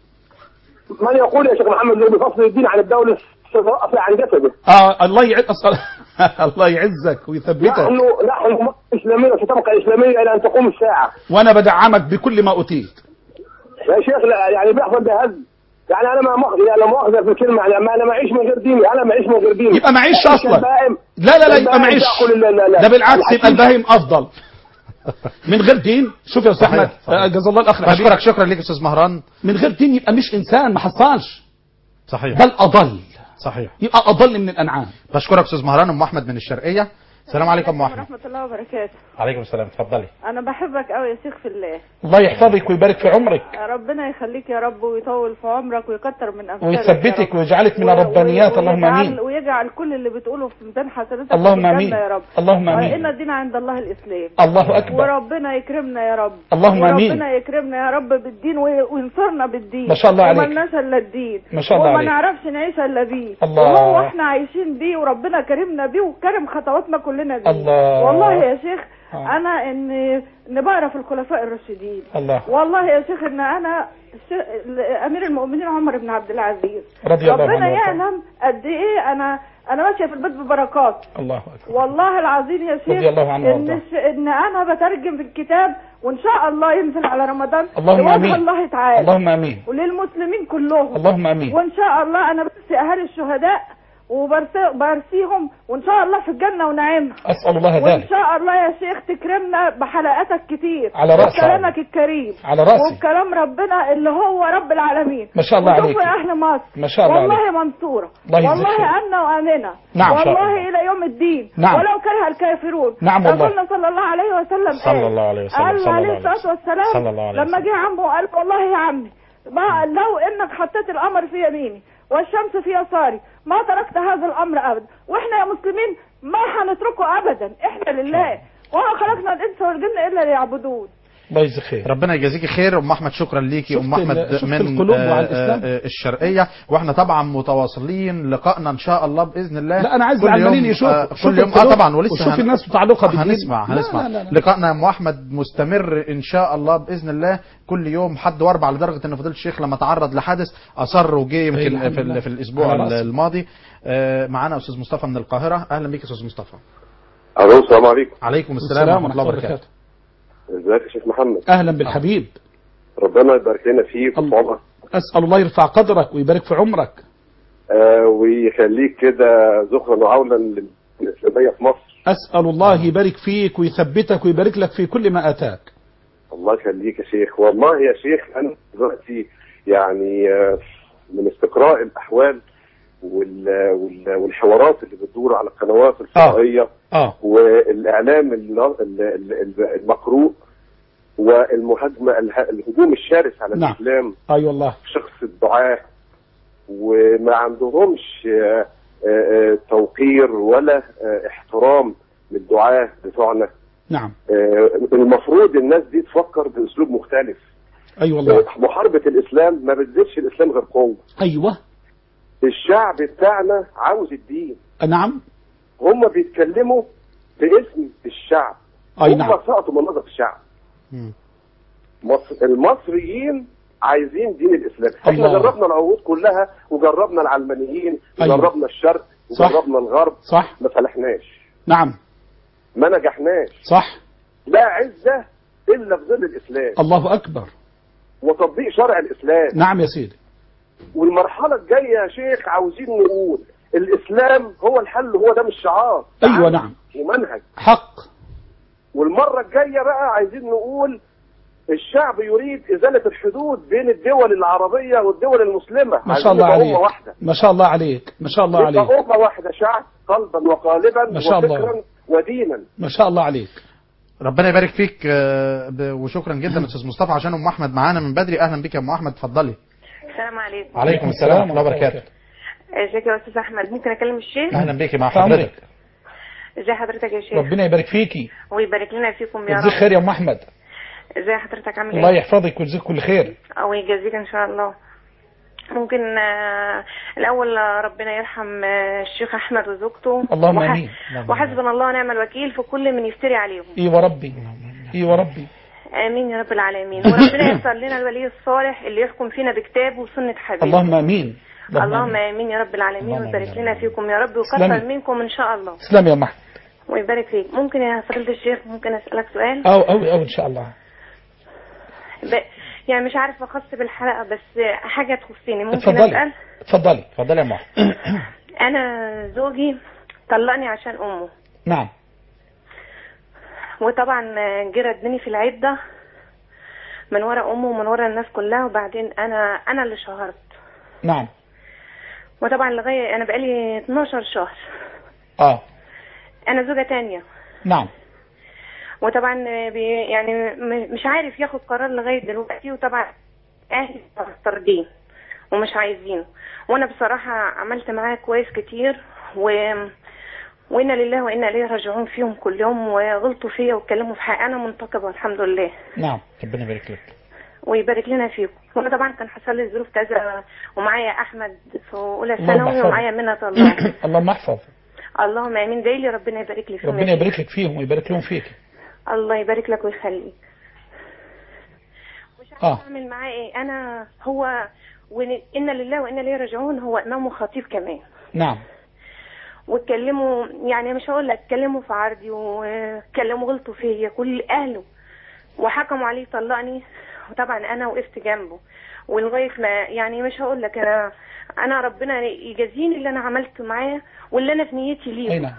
من يقول يا شيخ محمد الزوبي فصل الدين عن الدولة ستوقف عن جسده آه الله يعز الله يعزك ويثبتك نحن نحن أمة إسلامية ستبقى إسلامية إلى أن تقوم الساعة وانا بدعمك بكل ما اوتيت يا شيخ لا يعني بيحصل ده هز يعني أنا ما مؤاخذة يعني مؤاخذة في الكلمة يعني ما أنا ما أعيش من غير ديني أنا ما أعيش من غير ديني يبقى معيش أنا اصلا كالبائم- لا لا لا يبقى كالبائم معيش تأكل لا لا لا ده بالعكس يبقى الحشيش. البهيم افضل من غير دين شوف يا استاذ صحيح، احمد صحيح. آه، جزا الله الاخ الحبيب بشكرك شكرا ليك استاذ مهران من غير دين يبقى مش انسان ما حصلش صحيح بل اضل صحيح يبقى اضل من الانعام بشكرك استاذ مهران ام احمد من الشرقيه السلام عليكم ام احمد ورحمة الله وبركاته عليكم السلام اتفضلي أنا بحبك أوي يا شيخ في الله الله يحفظك ويبارك في عمرك ربنا يخليك يا رب ويطول في عمرك ويكتر من أمثالك ويثبتك يا رب. ويجعلك من و- الربانيات و- اللهم ويجعل- امين ويجعل كل اللي بتقوله في ميزان حسناتك اللهم في الجنة آمين. يا رب اللهم آمين. وإن الدين عند الله الإسلام الله اكبر وربنا يكرمنا يا رب اللهم آمين. وربنا يكرمنا يا رب بالدين وي- وينصرنا بالدين ما شاء الله عليك. وملناش الا الدين ما شاء الله وما عليك. نعرفش نعيش الا بيه الله. وهو احنا عايشين بيه وربنا كرمنا بيه وكرم خطواتنا كلنا بيه الله. والله يا شيخ آه. انا ان ان بعرف الخلفاء الراشدين الله والله يا شيخ ان انا ش- امير المؤمنين عمر بن عبد العزيز رضي الله عنه ربنا وارضاه. يعلم قد ايه انا انا ماشيه في البيت ببركات الله اكبر والله العظيم يا شيخ رضي الله عنه ان وارضاه. ش... ان انا بترجم في الكتاب وان شاء الله ينزل على رمضان اللهم لوجه امين الله تعالى اللهم امين وللمسلمين كلهم اللهم امين وان شاء الله انا برسي اهالي الشهداء وبرسيهم وان شاء الله في الجنه ونعيمها اسال الله وان ذلك شاء الله يا شيخ تكرمنا بحلقاتك كتير على رأسي. وكلامك الكريم على راسي وبكلام ربنا اللي هو رب العالمين ما شاء الله وشوفوا عليك. يا اهل مصر ما شاء الله والله عليك. منصوره الله يجزيك خير. والله امنه وامنه نعم، إن شاء والله الله. الى يوم الدين نعم. ولو كره الكافرون نعم والله. رسولنا صلى الله عليه وسلم صلى قال- الله عليه وسلم، قال صلى الله عليه عليه الصلاه وسلم. والسلام صلى الله عليه لما وسلم. جه عمه وقال والله يا عمي ما لو انك حطيت القمر في يميني والشمس في يساري ما تركت هذا الامر ابدا واحنا يا مسلمين ما هنتركه ابدا احنا لله وما خلقنا الانس والجن الا ليعبدون الله يجزيك خير ربنا يجازيكي خير ام احمد شكرا ليكي شفت ام احمد ال- شفت من القلوب آه، وعلى الإسلام؟ آه، الشرقيه واحنا طبعا متواصلين لقائنا ان شاء الله باذن الله لا انا عايز كل العلمانيين يوم- يشوفوا آه، شوف كل يوم اه القلوب طبعا ولسه وشوف هن- الناس متعلقه بالدين هنسمع لا، هنسمع لا لا لا. لقائنا يا ام احمد مستمر ان شاء الله باذن الله كل يوم حد واربع لدرجه ان فضيله الشيخ لما تعرض لحادث اصر وجه يمكن الحمد في, لله. ال- في الاسبوع على رأسي. الماضي آه، معانا استاذ مصطفى من القاهره اهلا بيك يا استاذ مصطفى الو السلام عليكم عليكم السلام ورحمه الله وبركاته ازيك يا شيخ محمد اهلا بالحبيب ربنا يبارك لنا فيك الله. وفي عمرك اسال الله يرفع قدرك ويبارك في عمرك آه ويخليك كده ذخرا وعونا للاسلاميه في مصر اسال الله يبارك فيك ويثبتك ويبارك لك في كل ما اتاك الله يخليك يا شيخ والله يا شيخ انا دلوقتي يعني آه، من استقراء الاحوال وال- وال- والحوارات اللي بتدور على القنوات الفضائيه اه والاعلام ال- ال- ال- المقروء والمهاجمه اله- الهجوم الشرس على نعم. الاسلام اي والله في شخص الدعاه وما عندهمش آه، آه، آه، توقير ولا آه، احترام للدعاه بتوعنا نعم آه، المفروض الناس دي تفكر باسلوب مختلف اي والله محاربه الاسلام ما بتزيدش الاسلام غير قوه ايوه الشعب بتاعنا عاوز الدين نعم هم بيتكلموا باسم الشعب اي هم نعم سقطوا من نظر الشعب مم. مصر المصريين عايزين دين الاسلام احنا الله. جربنا العهود كلها وجربنا العلمانيين أيوة. وجربنا الشرق صح. وجربنا الغرب صح ما فلحناش نعم ما نجحناش صح لا عزه الا في ظل الاسلام الله اكبر وتطبيق شرع الاسلام نعم يا سيدي والمرحله الجايه يا شيخ عاوزين نقول الاسلام هو الحل هو ده مش شعار ده ايوه عمل نعم ومنهج حق والمره الجايه بقى عايزين نقول الشعب يريد ازاله الحدود بين الدول العربيه والدول المسلمه ما عايزين شاء الله نبقى عليك امه واحده ما شاء الله عليك ما شاء الله عليك نبقى امه واحده شعب قلبا وقالبا ما شاء الله. وفكرا ودينا ما شاء الله عليك ربنا يبارك فيك آه، ب- وشكرا جدا استاذ مصطفى عشان ام احمد معانا من بدري اهلا بك يا ام احمد اتفضلي السلام عليكم عليكم السلام ورحمه الله وبركاته ازيك يا استاذ احمد ممكن اكلم الشيخ اهلا بك مع فعمرك. حضرتك ازي حضرتك يا شيخ ربنا يبارك فيكي ويبارك لنا فيكم يا يجزيك رب خير يا ام احمد ازي حضرتك عامل الله ايه يحفظك ويجزيك كل خير او يجازيك ان شاء الله ممكن آه، الاول آه، ربنا يرحم آه، الشيخ احمد وزوجته اللهم وح- آمين. وحسبنا الله ونعم الوكيل في كل من يفتري عليهم اي وربي اي وربي امين يا رب العالمين وربنا ييسر لنا الولي الصالح اللي يحكم فينا بكتابه وسنه حبيبه اللهم امين اللهم امين يا رب العالمين اللهم ويبارك آمين. لنا فيكم يا رب تسلمي. ويكثر منكم ان شاء الله تسلم يا ام احمد ويبارك فيك ممكن يا فضيلة الشيخ ممكن اسالك سؤال او او او ان شاء الله ب... يعني مش عارفه اخص بالحلقه بس حاجه تخصني ممكن اتفضلي اسال اتفضلي اتفضلي يا ام احمد انا زوجي طلقني عشان امه نعم وطبعا جه ردني في العده من ورا امه ومن ورا الناس كلها وبعدين انا انا اللي شهرت نعم وطبعا لغايه انا بقالي 12 شهر اه انا زوجه تانية نعم وطبعا بي يعني م- مش عارف ياخد قرار لغايه دلوقتي وطبعا اهلي معترضين ومش عايزينه وانا بصراحه عملت معاه كويس كتير و وانا لله وانا اليه راجعون فيهم كلهم وغلطوا فيا واتكلموا في حقي انا منتقبه الحمد لله نعم ربنا يبارك لك ويبارك لنا فيكم وانا طبعا كان حصل لي ظروف كذا ومعايا احمد في اولى اللهم ثانوي احفظه. ومعايا منى الله اللهم احفظ اللهم امين دايلي ربنا يبارك لي فيهم ربنا يا شيخ. يبارك لك فيهم ويبارك لهم فيك الله يبارك لك ويخليك مش آه. عارفه اعمل معاه ايه انا هو وإن- انا لله وانا اليه راجعون هو امام وخطيب كمان نعم واتكلموا يعني مش هقول لك اتكلموا في عرضي واتكلموا غلطوا فيا كل اهله وحكموا عليه طلقني وطبعا انا وقفت جنبه ولغايه ما يعني مش هقول لك انا انا ربنا يجازيني اللي انا عملته معاه واللي انا في نيتي ليه اي نعم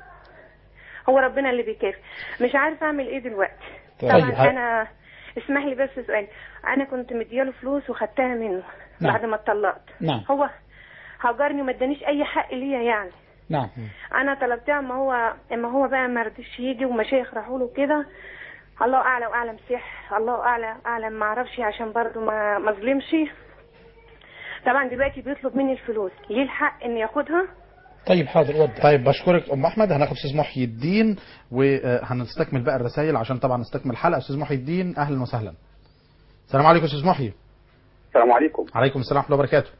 هو ربنا اللي بيكافئ مش عارفه اعمل ايه دلوقتي طيب. طبعا انا اسمح لي بس سؤال انا كنت مدياله فلوس وخدتها منه نعم. بعد ما اتطلقت نعم هو هجرني وما ادانيش اي حق ليا يعني نعم انا طلبتها اما هو اما هو بقى ما رضيش يجي ومشايخ راحوا له كده الله اعلى واعلم صح الله اعلى اعلم ما اعرفش عشان برضو ما ما اظلمش طبعا دلوقتي بيطلب مني الفلوس ليه الحق ان ياخدها طيب حاضر ودع طيب بشكرك ام احمد هناخد استاذ محي الدين وهنستكمل بقى الرسائل عشان طبعا نستكمل الحلقه استاذ محي الدين اهلا وسهلا السلام عليكم استاذ محي السلام عليكم عليكم السلام ورحمه الله وبركاته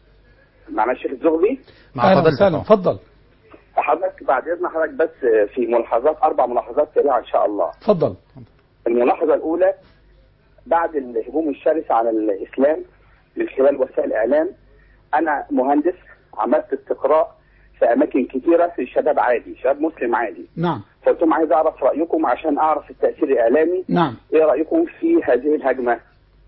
معنا الشيخ الزغبي مع اهلا فضيلتك وسهلا طبعاً. اتفضل حضرتك بعد اذن حضرتك بس في ملاحظات اربع ملاحظات سريعه ان شاء الله اتفضل الملاحظه الاولى بعد الهجوم الشرس على الاسلام من خلال وسائل الاعلام انا مهندس عملت استقراء في اماكن كثيره في شباب عادي شباب مسلم عادي نعم فقلت لهم عايز اعرف رايكم عشان اعرف التاثير الاعلامي نعم ايه رايكم في هذه الهجمه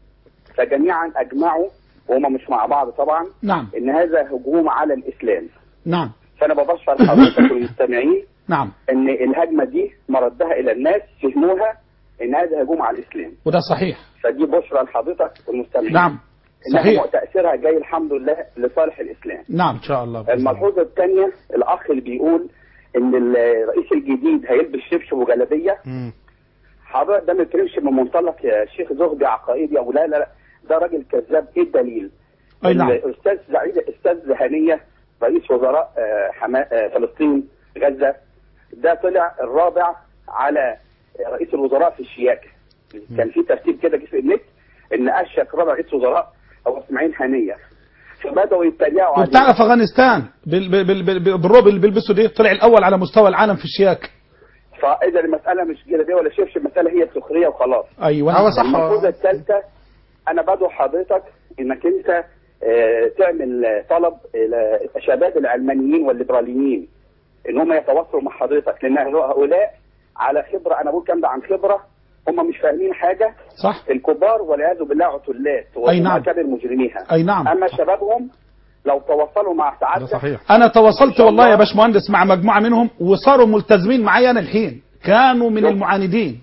فجميعا اجمعوا وهم مش مع بعض طبعا نعم ان هذا هجوم على الاسلام نعم فانا ببشر حضرتك والمستمعين نعم ان الهجمه دي مردها الى الناس فهموها ان هذا هجوم على الاسلام وده صحيح فدي بشرى لحضرتك والمستمعين نعم انها صحيح تاثيرها جاي الحمد لله لصالح الاسلام نعم ان شاء الله بإذن الله. الملحوظه الثانيه الاخ اللي بيقول ان الرئيس الجديد هيلبس شبشب وجلابيه مم. حضرتك ده ما بيتكلمش من منطلق يا شيخ زهدي عقائدي او لا لا لا ده راجل كذاب ايه الدليل؟ أي نعم. الاستاذ سعيد الاستاذ هنيه رئيس وزراء آه، حما... آه، فلسطين غزه ده طلع الرابع على رئيس الوزراء في الشياكه كان في ترتيب كده جه في النت ان اشك رابع رئيس وزراء هو اسماعيل هنيه فبداوا يتريقوا عليه وبتعرف افغانستان بال- بال- بال- بال- بالروب اللي بيلبسوا دي طلع الاول على مستوى العالم في الشياك فاذا المساله مش جلابيه ولا شبشب المساله هي سخريه وخلاص ايوه هو صح. الملحوظه الثالثه انا بدعو حضرتك انك انت آه، تعمل آه، طلب الى الشباب العلمانيين والليبراليين ان هم يتواصلوا مع حضرتك لان هؤلاء على خبره انا بقول الكلام ده عن خبره هم مش فاهمين حاجه صح الكبار والعياذ بالله عتلات أي نعم. وكبر مجرميها اي نعم اما شبابهم لو تواصلوا مع ده سعادتك صحيح انا تواصلت إن شاء والله يا الله. باشمهندس مع مجموعه منهم وصاروا ملتزمين معايا انا الحين كانوا من شوف. المعاندين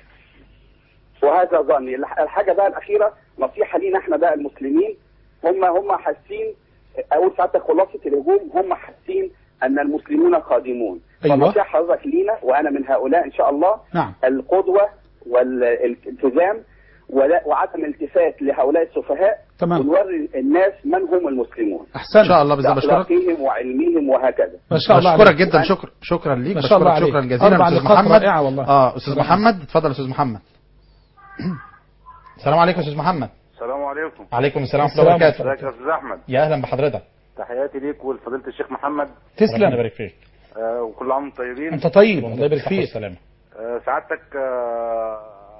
وهذا ظني الح- الحاجه بقى الاخيره نصيحه لينا احنا بقى المسلمين هم هم حاسين اول ساعتها خلاصه الهجوم هم حاسين ان المسلمون قادمون أيوة. فنصيحة حضرتك لينا وانا من هؤلاء ان شاء الله نعم القدوة والالتزام ولا- وعدم الالتفات لهؤلاء السفهاء تمام. ونوري الناس من هم المسلمون أحسن ان شاء الله باذن الله بشكرك بأخلاقهم وعلمهم وهكذا ما شاء الله بشكرك عليك. جدا شكرا شكرا ليك ما شاء الله بشكرك عليك. شكرا أربع جزيلا استاذ نقاط محمد رائعة والله. اه استاذ محمد اتفضل يا استاذ محمد السلام عليكم يا استاذ محمد السلام عليكم عليكم السلام ورحمه الله السلام وبركاته ازيك يا استاذ احمد يا اهلا بحضرتك تحياتي ليك ولفضيله الشيخ محمد ربنا تسلم يبارك فيك آه وكل عام وانتم طيبين أنت طيب الله يبارك صحة فيك والسلامة. آه سعادتك آه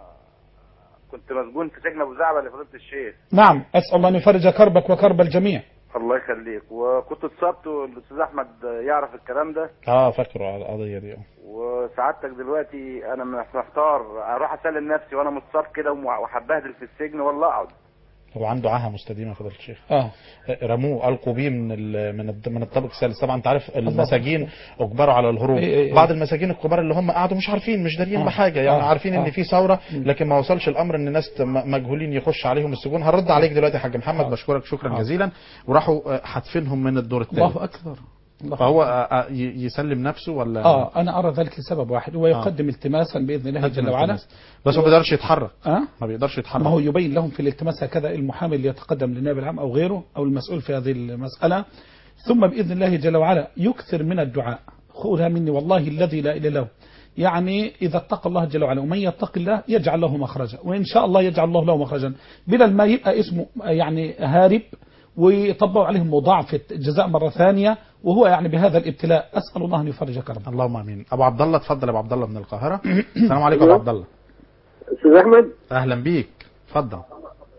كنت مسجون في سجن ابو زعبل لفضيله الشيخ نعم أسأل الله أن يفرج كربك وكرب الجميع الله يخليك وكنت اتصبت والاستاذ احمد يعرف الكلام ده اه فاكره القضيه دي وسعادتك دلوقتي انا محتار اروح اسلم نفسي وانا متصاب كده وهبهدل في السجن ولا اقعد هو عنده عاهه مستديمه فضيله الشيخ آه رموه القوا بيه من ال- من الد- من الطابق الثالث طبعا انت عارف المساجين اجبروا على الهروب إيه إيه إيه. بعض المساجين الكبار اللي هم قعدوا مش عارفين مش داريين آه. بحاجه يعني آه. عارفين ان آه. في ثوره لكن ما وصلش الامر ان ناس م- مجهولين يخش عليهم السجون هرد عليك دلوقتي يا حاج محمد بشكرك شكرا آه. جزيلا وراحوا آه، حاتفينهم من الدور الثالث الله أكبر الله فهو آه، آه، ي- يسلم نفسه ولا آه أنا أرى ذلك لسبب واحد هو يقدم التماسا بإذن الله قدم جل وعلا التماس. بس هو ما بيقدرش يتحرك أه؟ ما بيقدرش يتحرك ما هو يبين لهم في الالتماس هكذا المحامي اللي يتقدم للنائب العام أو غيره أو المسؤول في هذه المسألة ثم بإذن الله جل وعلا يكثر من الدعاء خذها مني والله الذي لا إله إلا هو يعني إذا اتقى الله جل وعلا ومن يتق الله يجعل له مخرجا وإن شاء الله يجعل الله له مخرجا بدل ما يبقى اسمه يعني هارب ويطبقوا عليهم مضاعفة جزاء مرة ثانية وهو يعني بهذا الابتلاء أسأل الله أن يفرج كربه اللهم امين ابو عبد الله اتفضل يا ابو عبد الله من القاهره السلام عليكم يا ابو عبد الله استاذ احمد اهلا بيك اتفضل آه،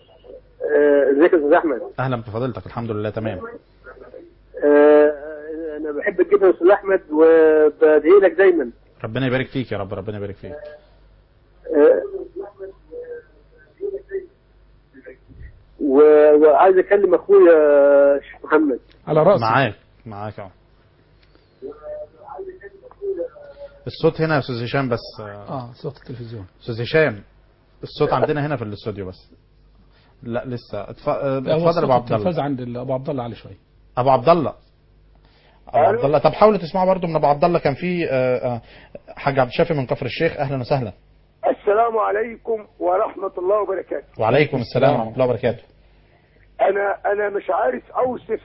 ازيك يا استاذ احمد اهلا بفضيلتك الحمد لله تمام آه، انا بحبك جدا يا استاذ احمد وبدعي لك دايما ربنا يبارك فيك يا رب ربنا يبارك فيك آه، و- وعايز اكلم اخويا الشيخ محمد على رأسي معاك معاك اهو الصوت هنا يا استاذ هشام بس آه، آه صوت التلفزيون استاذ هشام الصوت عندنا هنا في الاستوديو بس لا لسه اتف- آه، لا، هو اتفضل يا ابو صوت عبد الله التلفاز عند ال- أبو عبد الله علي شوي ابو عبد الله ابو عبد الله طب حاولوا تسمعوا برضو من ابو عبد الله كان في آه، آه، حاج عبد الشافي من كفر الشيخ اهلا وسهلا السلام عليكم ورحمة الله وبركاته وعليكم السلام ورحمه الله وبركاته أنا أنا مش عارف أوصف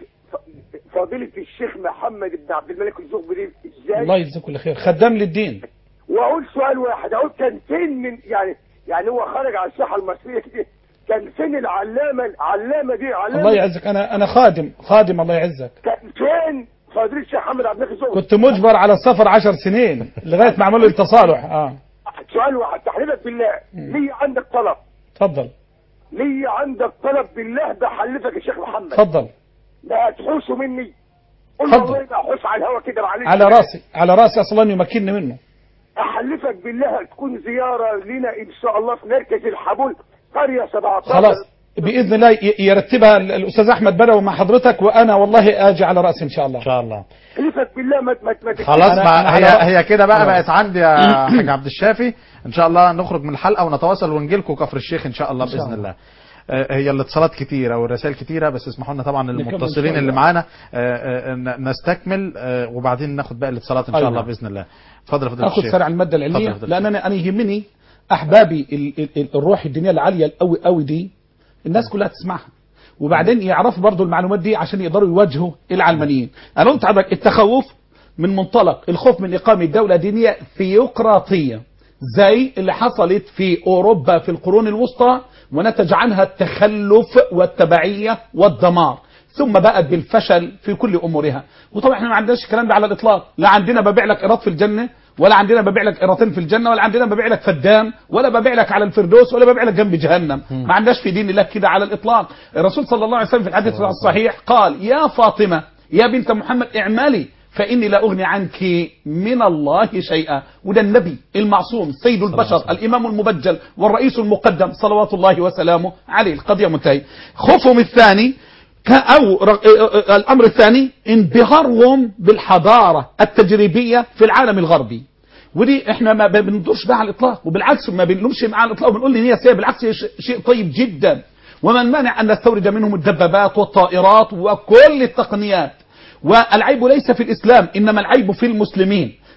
ف- فضيلة الشيخ محمد بن عبد الملك الزغبري الله إزاي يجزاك كل خير خدام للدين وأقول سؤال واحد أقول كان فين من يعني يعني هو خرج على الساحة المصرية كده كان فين العلامة العلامة دي علامة الله يعزك انا انا خادم خادم الله يعزك كان فين فضيلة الشيخ محمد عبد الملك الزغبري كنت مجبر على السفر عشر سنين لغايه ما عملوا التصالح اه سؤال واحد تحليلك بالله لي عندك طلب تفضل لي عندك طلب بالله بحلفك يا شيخ محمد تفضل لا تحوسوا مني قول اتفضل. والله ما احوس على الهوا كده معلش على راسي على راسي اصلا يمكنني منه احلفك بالله تكون زياره لنا ان شاء الله في مركز الحبول قريه 17 خلاص باذن الله ي- يرتبها ال- الاستاذ احمد بدوي مع حضرتك وانا والله اجي على راسي ان شاء الله ان شاء الله احلفك بالله ما ما ما خلاص أنا- بقى أنا هي على- هي كده بقى خلاص. بقت عندي يا حاج عبد الشافي ان شاء الله نخرج من الحلقه ونتواصل ونجي لكم كفر الشيخ ان شاء الله شاء باذن الله. الله آه، هي الاتصالات كتيرة والرسائل كتيرة بس اسمحوا لنا طبعا نكمل المتصلين شوية. اللي معانا آه، آه، ن- نستكمل آه، وبعدين ناخد باقي الاتصالات ان شاء أيوة. الله باذن الله اتفضل يا فضيله اخذ الشيخ سرع الماده اتفضل العلميه يا فضيلة لان انا انا يهمني احبابي ال- ال- ال- الروح الدينيه العاليه القوي قوي دي الناس كلها تسمعها وبعدين يعرفوا برضو المعلومات دي عشان يقدروا يواجهوا العلمانيين انا قلت عندك التخوف من منطلق الخوف من اقامه دوله دينيه ثيوقراطيه زي اللي حصلت في اوروبا في القرون الوسطى ونتج عنها التخلف والتبعيه والدمار ثم بقت بالفشل في كل امورها وطبعا احنا ما عندناش الكلام ده على الاطلاق لا عندنا ببيع لك قيراط في الجنه ولا عندنا ببيع لك قيراطين في الجنه ولا عندنا ببيع لك فدان ولا ببيع لك على الفردوس ولا ببيع لك جنب جهنم ما عندناش في دين الله كده على الاطلاق الرسول صلى الله عليه وسلم في الحديث الصحيح قال يا فاطمه يا بنت محمد اعملي فاني لا اغني عنك من الله شيئا وده النبي المعصوم سيد البشر الامام المبجل والرئيس المقدم صلوات الله وسلامه عليه القضيه منتهيه خوفهم الثاني ك- أو ر- ا- ا- الأمر الثاني انبهارهم بالحضارة التجريبية في العالم الغربي ودي احنا ما بندورش بها على الاطلاق وبالعكس ما بنلومش معاه على الاطلاق بنقول ان هي سيئه بالعكس هي ش- شيء طيب جدا وما المانع ان نستورد منهم الدبابات والطائرات وكل التقنيات والعيب ليس في الاسلام انما العيب في المسلمين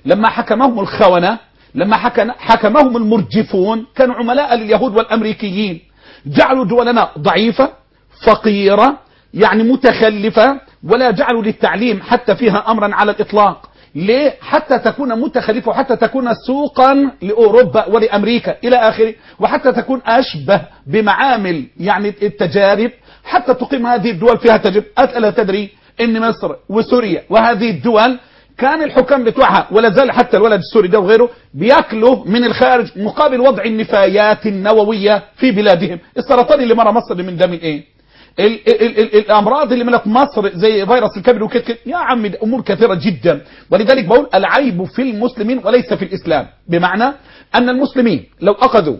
لما حكمهم الخونة لما حكم- حكمهم المرجفون كانوا عملاء لليهود والأمريكيين جعلوا دولنا ضعيفة فقيرة يعني متخلفة ولا جعلوا للتعليم حتى فيها أمرا على الإطلاق ليه؟ حتى تكون متخلفة وحتى تكون سوقا لأوروبا ولأمريكا إلى آخره وحتى تكون أشبه بمعامل يعني التجارب حتى تقيم هذه الدول فيها تجربة ألا تدري أن مصر وسوريا وهذه الدول كان الحكام بتوعها ولا زال حتى الولد السوري ده وغيره بياكلوا من الخارج مقابل وضع النفايات النووية في بلادهم السرطان اللي مرة مصر اللي من ده من ايه ال ال ال ال الامراض اللي ملت مصر زي فيروس الكبد وكده كده يا عم ده امور كثيره جدا ولذلك بقول العيب في المسلمين وليس في الاسلام بمعنى ان المسلمين لو اخذوا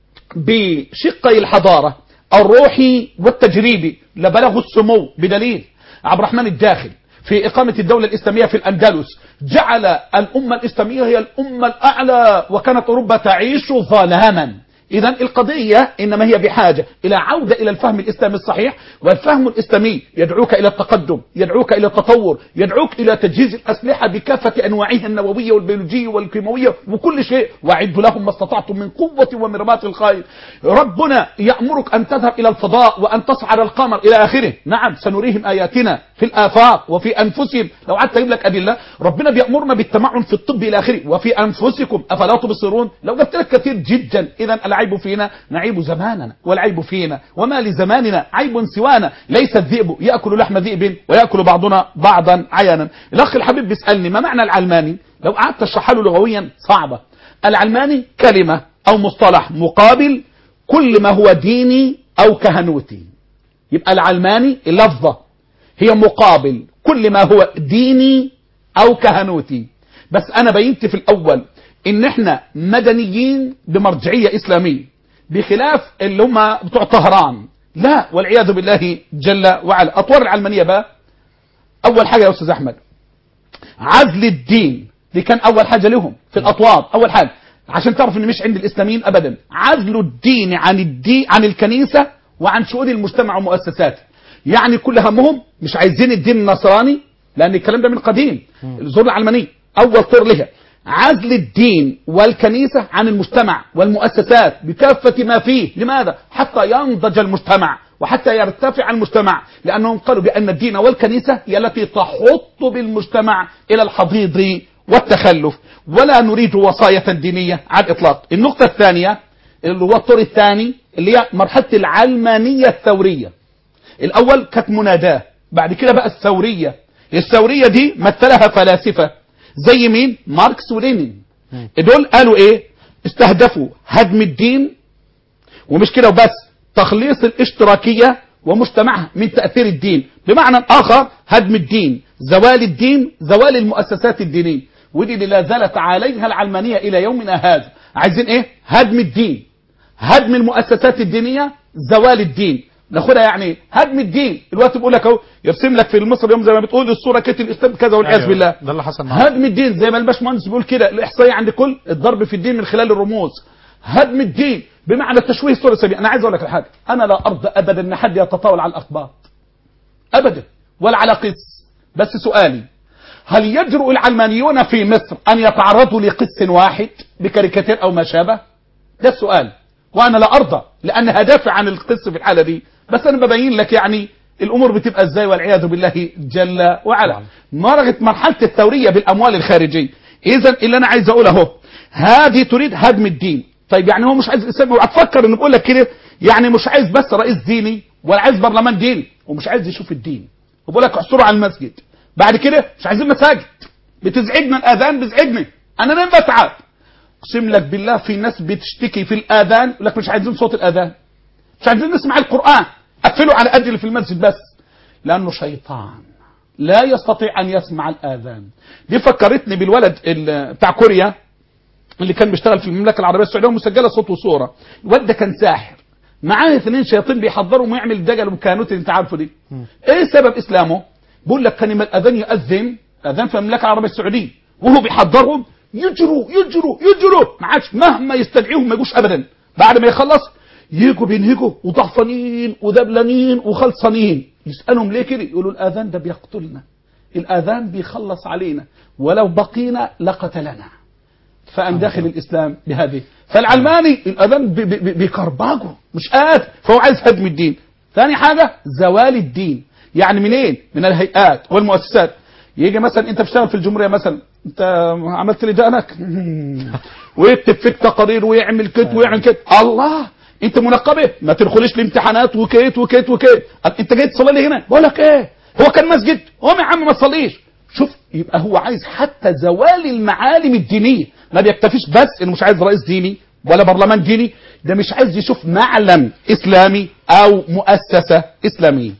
بشقي الحضاره الروحي والتجريبي لبلغوا السمو بدليل عبد الرحمن الداخل في إقامة الدولة الإسلامية في الأندلس جعل الأمة الإسلامية هي الأمة الأعلى وكانت أوروبا تعيش ظلاما إذا القضية إنما هي بحاجة إلى عودة إلى الفهم الإسلامي الصحيح والفهم الإسلامي يدعوك إلى التقدم يدعوك إلى التطور يدعوك إلى تجهيز الأسلحة بكافة أنواعها النووية والبيولوجية والكيماوية وكل شيء وأعدوا لهم ما استطعتم من قوة ومن رباط الخيل ربنا يأمرك أن تذهب إلى الفضاء وأن تصعد القمر إلى آخره نعم سنريهم آياتنا في الآفاق وفي أنفسهم لو قعدت أجيب لك أدلة ربنا بيأمرنا بالتمعن في الطب إلى آخره وفي أنفسكم أفلا تبصرون لو جبت لك كثير جدا إذا العيب فينا نعيب زماننا والعيب فينا وما لزماننا عيب سوانا ليس الذئب يأكل لحم ذئب ويأكل بعضنا بعضا عيانا الأخ الحبيب بيسألني ما معنى العلماني لو قعدت اشرحها له لغويا صعبة العلماني كلمة أو مصطلح مقابل كل ما هو ديني أو كهنوتي يبقى العلماني اللفظة هي مقابل كل ما هو ديني أو كهنوتي بس أنا بينت في الأول إن إحنا مدنيين بمرجعية إسلامية بخلاف اللي هم بتوع طهران لا والعياذ بالله جل وعلا أطوار العلمانية بقى أول حاجة يا أستاذ أحمد عزل الدين دي كان أول حاجة لهم في الأطوار أول حاجة عشان تعرف ان مش عند الاسلاميين ابدا عزل الدين عن الدين عن الكنيسه وعن شؤون المجتمع ومؤسساته يعني كل همهم مش عايزين الدين النصراني لان الكلام ده من قديم الزور العلمانيه اول طير لها عزل الدين والكنيسه عن المجتمع والمؤسسات بكافه ما فيه لماذا حتى ينضج المجتمع وحتى يرتفع المجتمع لانهم قالوا بان الدين والكنيسه هي التي تحط بالمجتمع الى الحضيض والتخلف ولا نريد وصاية دينية على الإطلاق النقطة الثانية اللي هو الطور الثاني اللي هي مرحلة العلمانية الثورية الأول كانت مناداة بعد كده بقى الثورية الثورية دي مثلها فلاسفة زي مين ماركس ولينين دول قالوا ايه استهدفوا هدم الدين ومش كده وبس تخليص الاشتراكية ومجتمعها من تأثير الدين بمعنى آخر هدم الدين زوال الدين زوال المؤسسات الدينية ودي اللي لا زالت عليها العلمانية إلى يومنا هذا عايزين إيه هدم الدين هدم المؤسسات الدينية زوال الدين ناخدها يعني هدم الدين الوقت بيقول لك اهو يرسم لك في المصر يوم زي ما بتقول الصوره كانت الاسلام كذا والعياذ أيوة، بالله ده اللي حصل معانا. هدم الدين زي ما الباشمهندس بيقول كده الاحصائيه عند كل الضرب في الدين من خلال الرموز هدم الدين بمعنى تشويه الصوره السلبيه انا عايز اقول لك حاجه انا لا ارضى ابدا ان حد يتطاول على الاخبار ابدا ولا على قس بس سؤالي هل يجرؤ العلمانيون في مصر ان يتعرضوا لقس واحد بكاريكاتير او ما شابه ده السؤال وانا لا ارضى لان هدافع عن القس في الحاله دي بس انا ببين لك يعني الامور بتبقى ازاي والعياذ بالله جل وعلا مرغت مرحله الثوريه بالاموال الخارجيه اذا اللي انا عايز اقوله اهو هذه تريد هدم الدين طيب يعني هو مش عايز الاسلام هتفكر انه بقول لك كده يعني مش عايز بس رئيس ديني ولا عايز برلمان ديني ومش عايز يشوف الدين وبقول لك احصروا على المسجد بعد كده مش عايزين مساجد بتزعجنا الاذان بيزعجني انا نام بتعب اقسم لك بالله في ناس بتشتكي في الاذان يقول لك مش عايزين صوت الاذان مش عايزين نسمع القران قفلوا على قد اللي في المسجد بس لانه شيطان لا يستطيع ان يسمع الاذان دي فكرتني بالولد ال- بتاع كوريا اللي كان بيشتغل في المملكه العربيه السعوديه ومسجله صوت وصوره الواد ده كان ساحر معاه اثنين شياطين بيحضروا ما يعمل الدجل والكهنوت اللي انت عارفه دي ايه سبب اسلامه بيقول لك كان لما الاذان ياذن اذان في المملكه العربيه السعوديه وهو بيحضرهم يجروا يجروا يجروا ما عادش مهما يستدعيهم ما يجوش ابدا بعد ما يخلص يجوا بينهجوا وضعفانين ودبلانين وخلصانين يسالهم ليه كده يقولوا الاذان ده بيقتلنا الأذان بيخلص علينا ولو بقينا لقتلنا فقام داخل الإسلام بهذه فالعلماني الأذان بي- بي- بي- بيكربجه مش قادر فهو عايز هدم الدين ثاني حاجة زوال الدين يعني منين من الهيئات والمؤسسات يجي مثلا انت بتشتغل في الجمهوريه مثلا انت عملت لي دقنك ويكتب فيك تقارير ويعمل كت ويعمل كت الله انت منقبه ما تدخليش الامتحانات وكيت وكيت وكيت انت جاي تصلي لي هنا بقول لك ايه هو كان مسجد قوم يا عم ما تصليش شوف يبقى هو عايز حتى زوال المعالم الدينيه ما بيكتفيش بس انه مش عايز رئيس ديني ولا برلمان ديني ده مش عايز يشوف معلم اسلامي او مؤسسه اسلاميه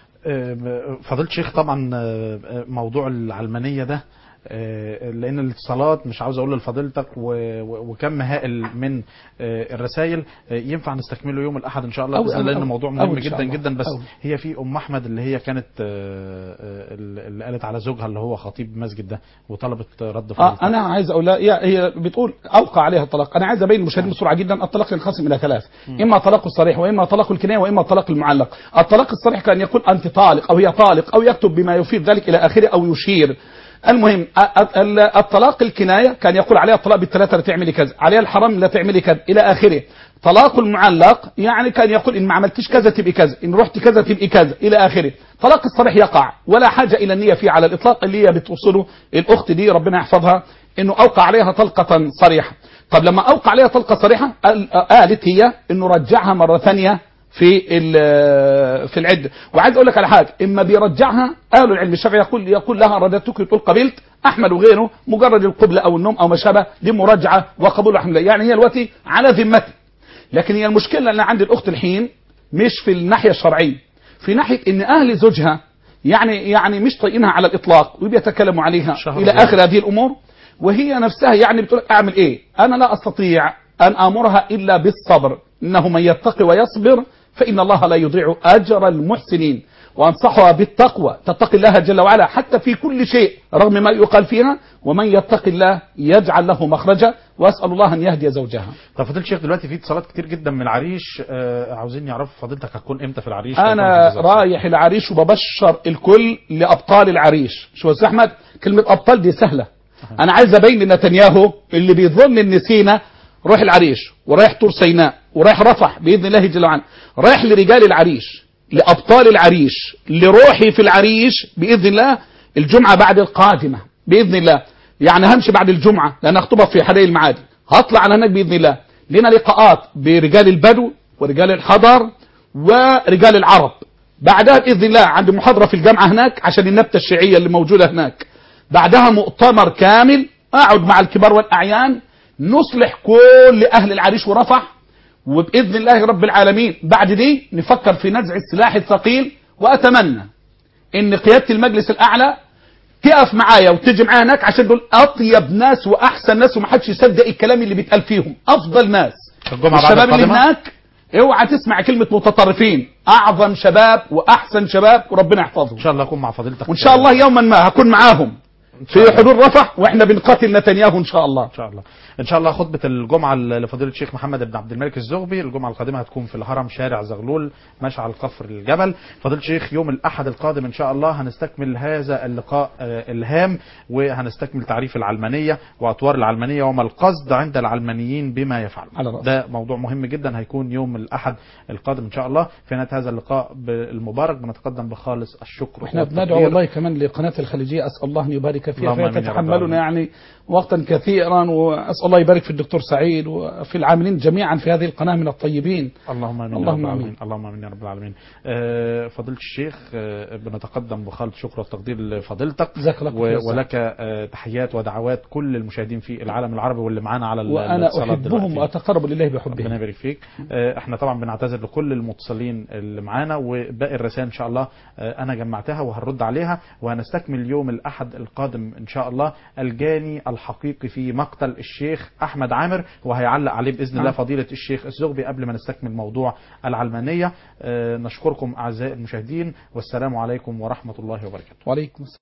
آه، فضيلة الشيخ طبعا آه، آه، موضوع العلمانية ده آه، لان الاتصالات مش عاوز اقول لفضيلتك و- و- وكم هائل من آه، الرسائل آه، ينفع نستكمله يوم الاحد ان شاء الله أو- باذن الله أو- لان موضوع أو مهم إن شاء جدا الله. جدا بس أو. هي في ام احمد اللي هي كانت آه، آه، اللي قالت على زوجها اللي هو خطيب المسجد ده وطلبت رد اه فضيلتك انا عايز اقول لها هي هي بتقول اوقع عليها الطلاق انا عايز ابين للمشاهدين بسرعه جدا الطلاق ينقسم الى ثلاث اما طلاق الصريح واما طلاق الكنايه واما طلاق المعلق الطلاق الصريح كان يقول انت طالق او هي طالق او يكتب بما يفيد ذلك الى اخره او يشير المهم أ- أ- ال- الطلاق الكنايه كان يقول عليها الطلاق بالثلاثه لا تعملي كذا عليها الحرام لا تعملي كذا الى اخره طلاق المعلق يعني كان يقول ان ما عملتش كذا تبقي كذا ان رحت كذا تبقي كذا الى اخره طلاق الصريح يقع ولا حاجه الى النيه فيه على الاطلاق اللي هي بتوصله الاخت دي ربنا يحفظها انه اوقع عليها طلقه صريحه طب لما اوقع عليها طلقه صريحه قال- قالت هي انه رجعها مره ثانيه في ال- في العده وعايز اقول لك على حاجه اما بيرجعها قالوا العلم الشرعي يقول يقول لها رددتك يقول قبلت احمد وغيره مجرد القبله او النوم او ما شابه دي مراجعه وقبول الحمد لله يعني هي دلوقتي على ذمتي لكن هي المشكله ان عند الاخت الحين مش في الناحيه الشرعيه في ناحيه ان اهل زوجها يعني يعني مش طايقينها على الاطلاق وبيتكلموا عليها شهر الى زوج. اخر هذه الامور وهي نفسها يعني بتقول اعمل ايه انا لا استطيع ان امرها الا بالصبر انه من يتقي ويصبر فان الله لا يضيع اجر المحسنين وانصحها بالتقوى تتقي الله جل وعلا حتى في كل شيء رغم ما يقال فيها ومن يتقي الله يجعل له مخرجا واسال الله ان يهدي زوجها طب فضيلة الشيخ دلوقتي في اتصالات كتير جدا من العريش آه، عاوزين يعرفوا فضيلتك هتكون امتى في العريش انا هيكون في رايح العريش وببشر الكل لابطال العريش شو يا أستاذ احمد كلمه ابطال دي سهله انا عايز ابين لنتنياهو اللي بيظن ان سينا روح العريش ورايح طور سيناء ورايح رفح باذن الله جل وعلا رايح لرجال العريش لابطال العريش لروحي في العريش باذن الله الجمعه بعد القادمه باذن الله يعني همشي بعد الجمعه لان اخطبها في حدائق المعادي هطلع على هناك باذن الله لنا لقاءات برجال البدو ورجال الحضر ورجال العرب بعدها باذن الله عندي محاضره في الجامعه هناك عشان النبته الشيعيه اللي موجوده هناك بعدها مؤتمر كامل اقعد مع الكبار والاعيان نصلح كل اهل العريش ورفح وباذن الله رب العالمين بعد دي نفكر في نزع السلاح الثقيل واتمنى ان قياده المجلس الاعلى تقف معايا وتيجي معايا هناك عشان دول اطيب ناس واحسن ناس ومحدش يصدق الكلام اللي بيتقال فيهم افضل ناس الجمعة بعد الشباب اللي القادمة؟ هناك اوعى تسمع كلمه متطرفين اعظم شباب واحسن شباب وربنا يحفظهم ان شاء الله اكون مع فضيلتك وان شاء الله يوما ما هكون معاهم في حدود رفح واحنا بنقاتل نتنياهو ان شاء الله ان شاء الله ان شاء الله خطبه الجمعه لفضيله الشيخ محمد بن عبد الملك الزغبي الجمعه القادمه هتكون في الهرم شارع زغلول مشعل كفر الجبل فضيله الشيخ يوم الاحد القادم ان شاء الله هنستكمل هذا اللقاء آه، الهام وهنستكمل تعريف العلمانيه واطوار العلمانيه وما القصد عند العلمانيين بما يفعلون على رأسي. ده موضوع مهم جدا هيكون يوم الاحد القادم ان شاء الله في نهايه هذا اللقاء المبارك بنتقدم بخالص الشكر واحنا والتقدير. بندعو والله كمان لقناه الخليجيه اسال الله ان يبارك فيها اللهم فهي آمين يا رب تتحملنا العالمين. يعني وقتا كثيرا واسال الله يبارك في الدكتور سعيد وفي العاملين جميعا في هذه القناه من الطيبين اللهم امين اللهم يا رب آمين. العالمين اللهم امين يا رب العالمين آه، فضيله الشيخ آه، بنتقدم بخالص شكر والتقدير لفضيلتك جزاك الله خير و- يا أستاذ. ولك آه، تحيات ودعوات كل المشاهدين في العالم العربي واللي معانا على ال- وانا الاتصالات احبهم دلوقتي. واتقرب لله ربنا بحبهم يبارك فيك آه، احنا طبعا بنعتذر لكل المتصلين اللي معانا وباقي الرسائل ان شاء الله آه، انا جمعتها وهنرد عليها وهنستكمل يوم الاحد القادم ان شاء الله الجاني الحقيقي في مقتل الشيخ احمد عامر وهيعلق عليه باذن الله نعم. فضيله الشيخ الزغبي قبل ما نستكمل موضوع العلمانيه آه، نشكركم اعزائي المشاهدين والسلام عليكم ورحمه الله وبركاته وعليكم السلام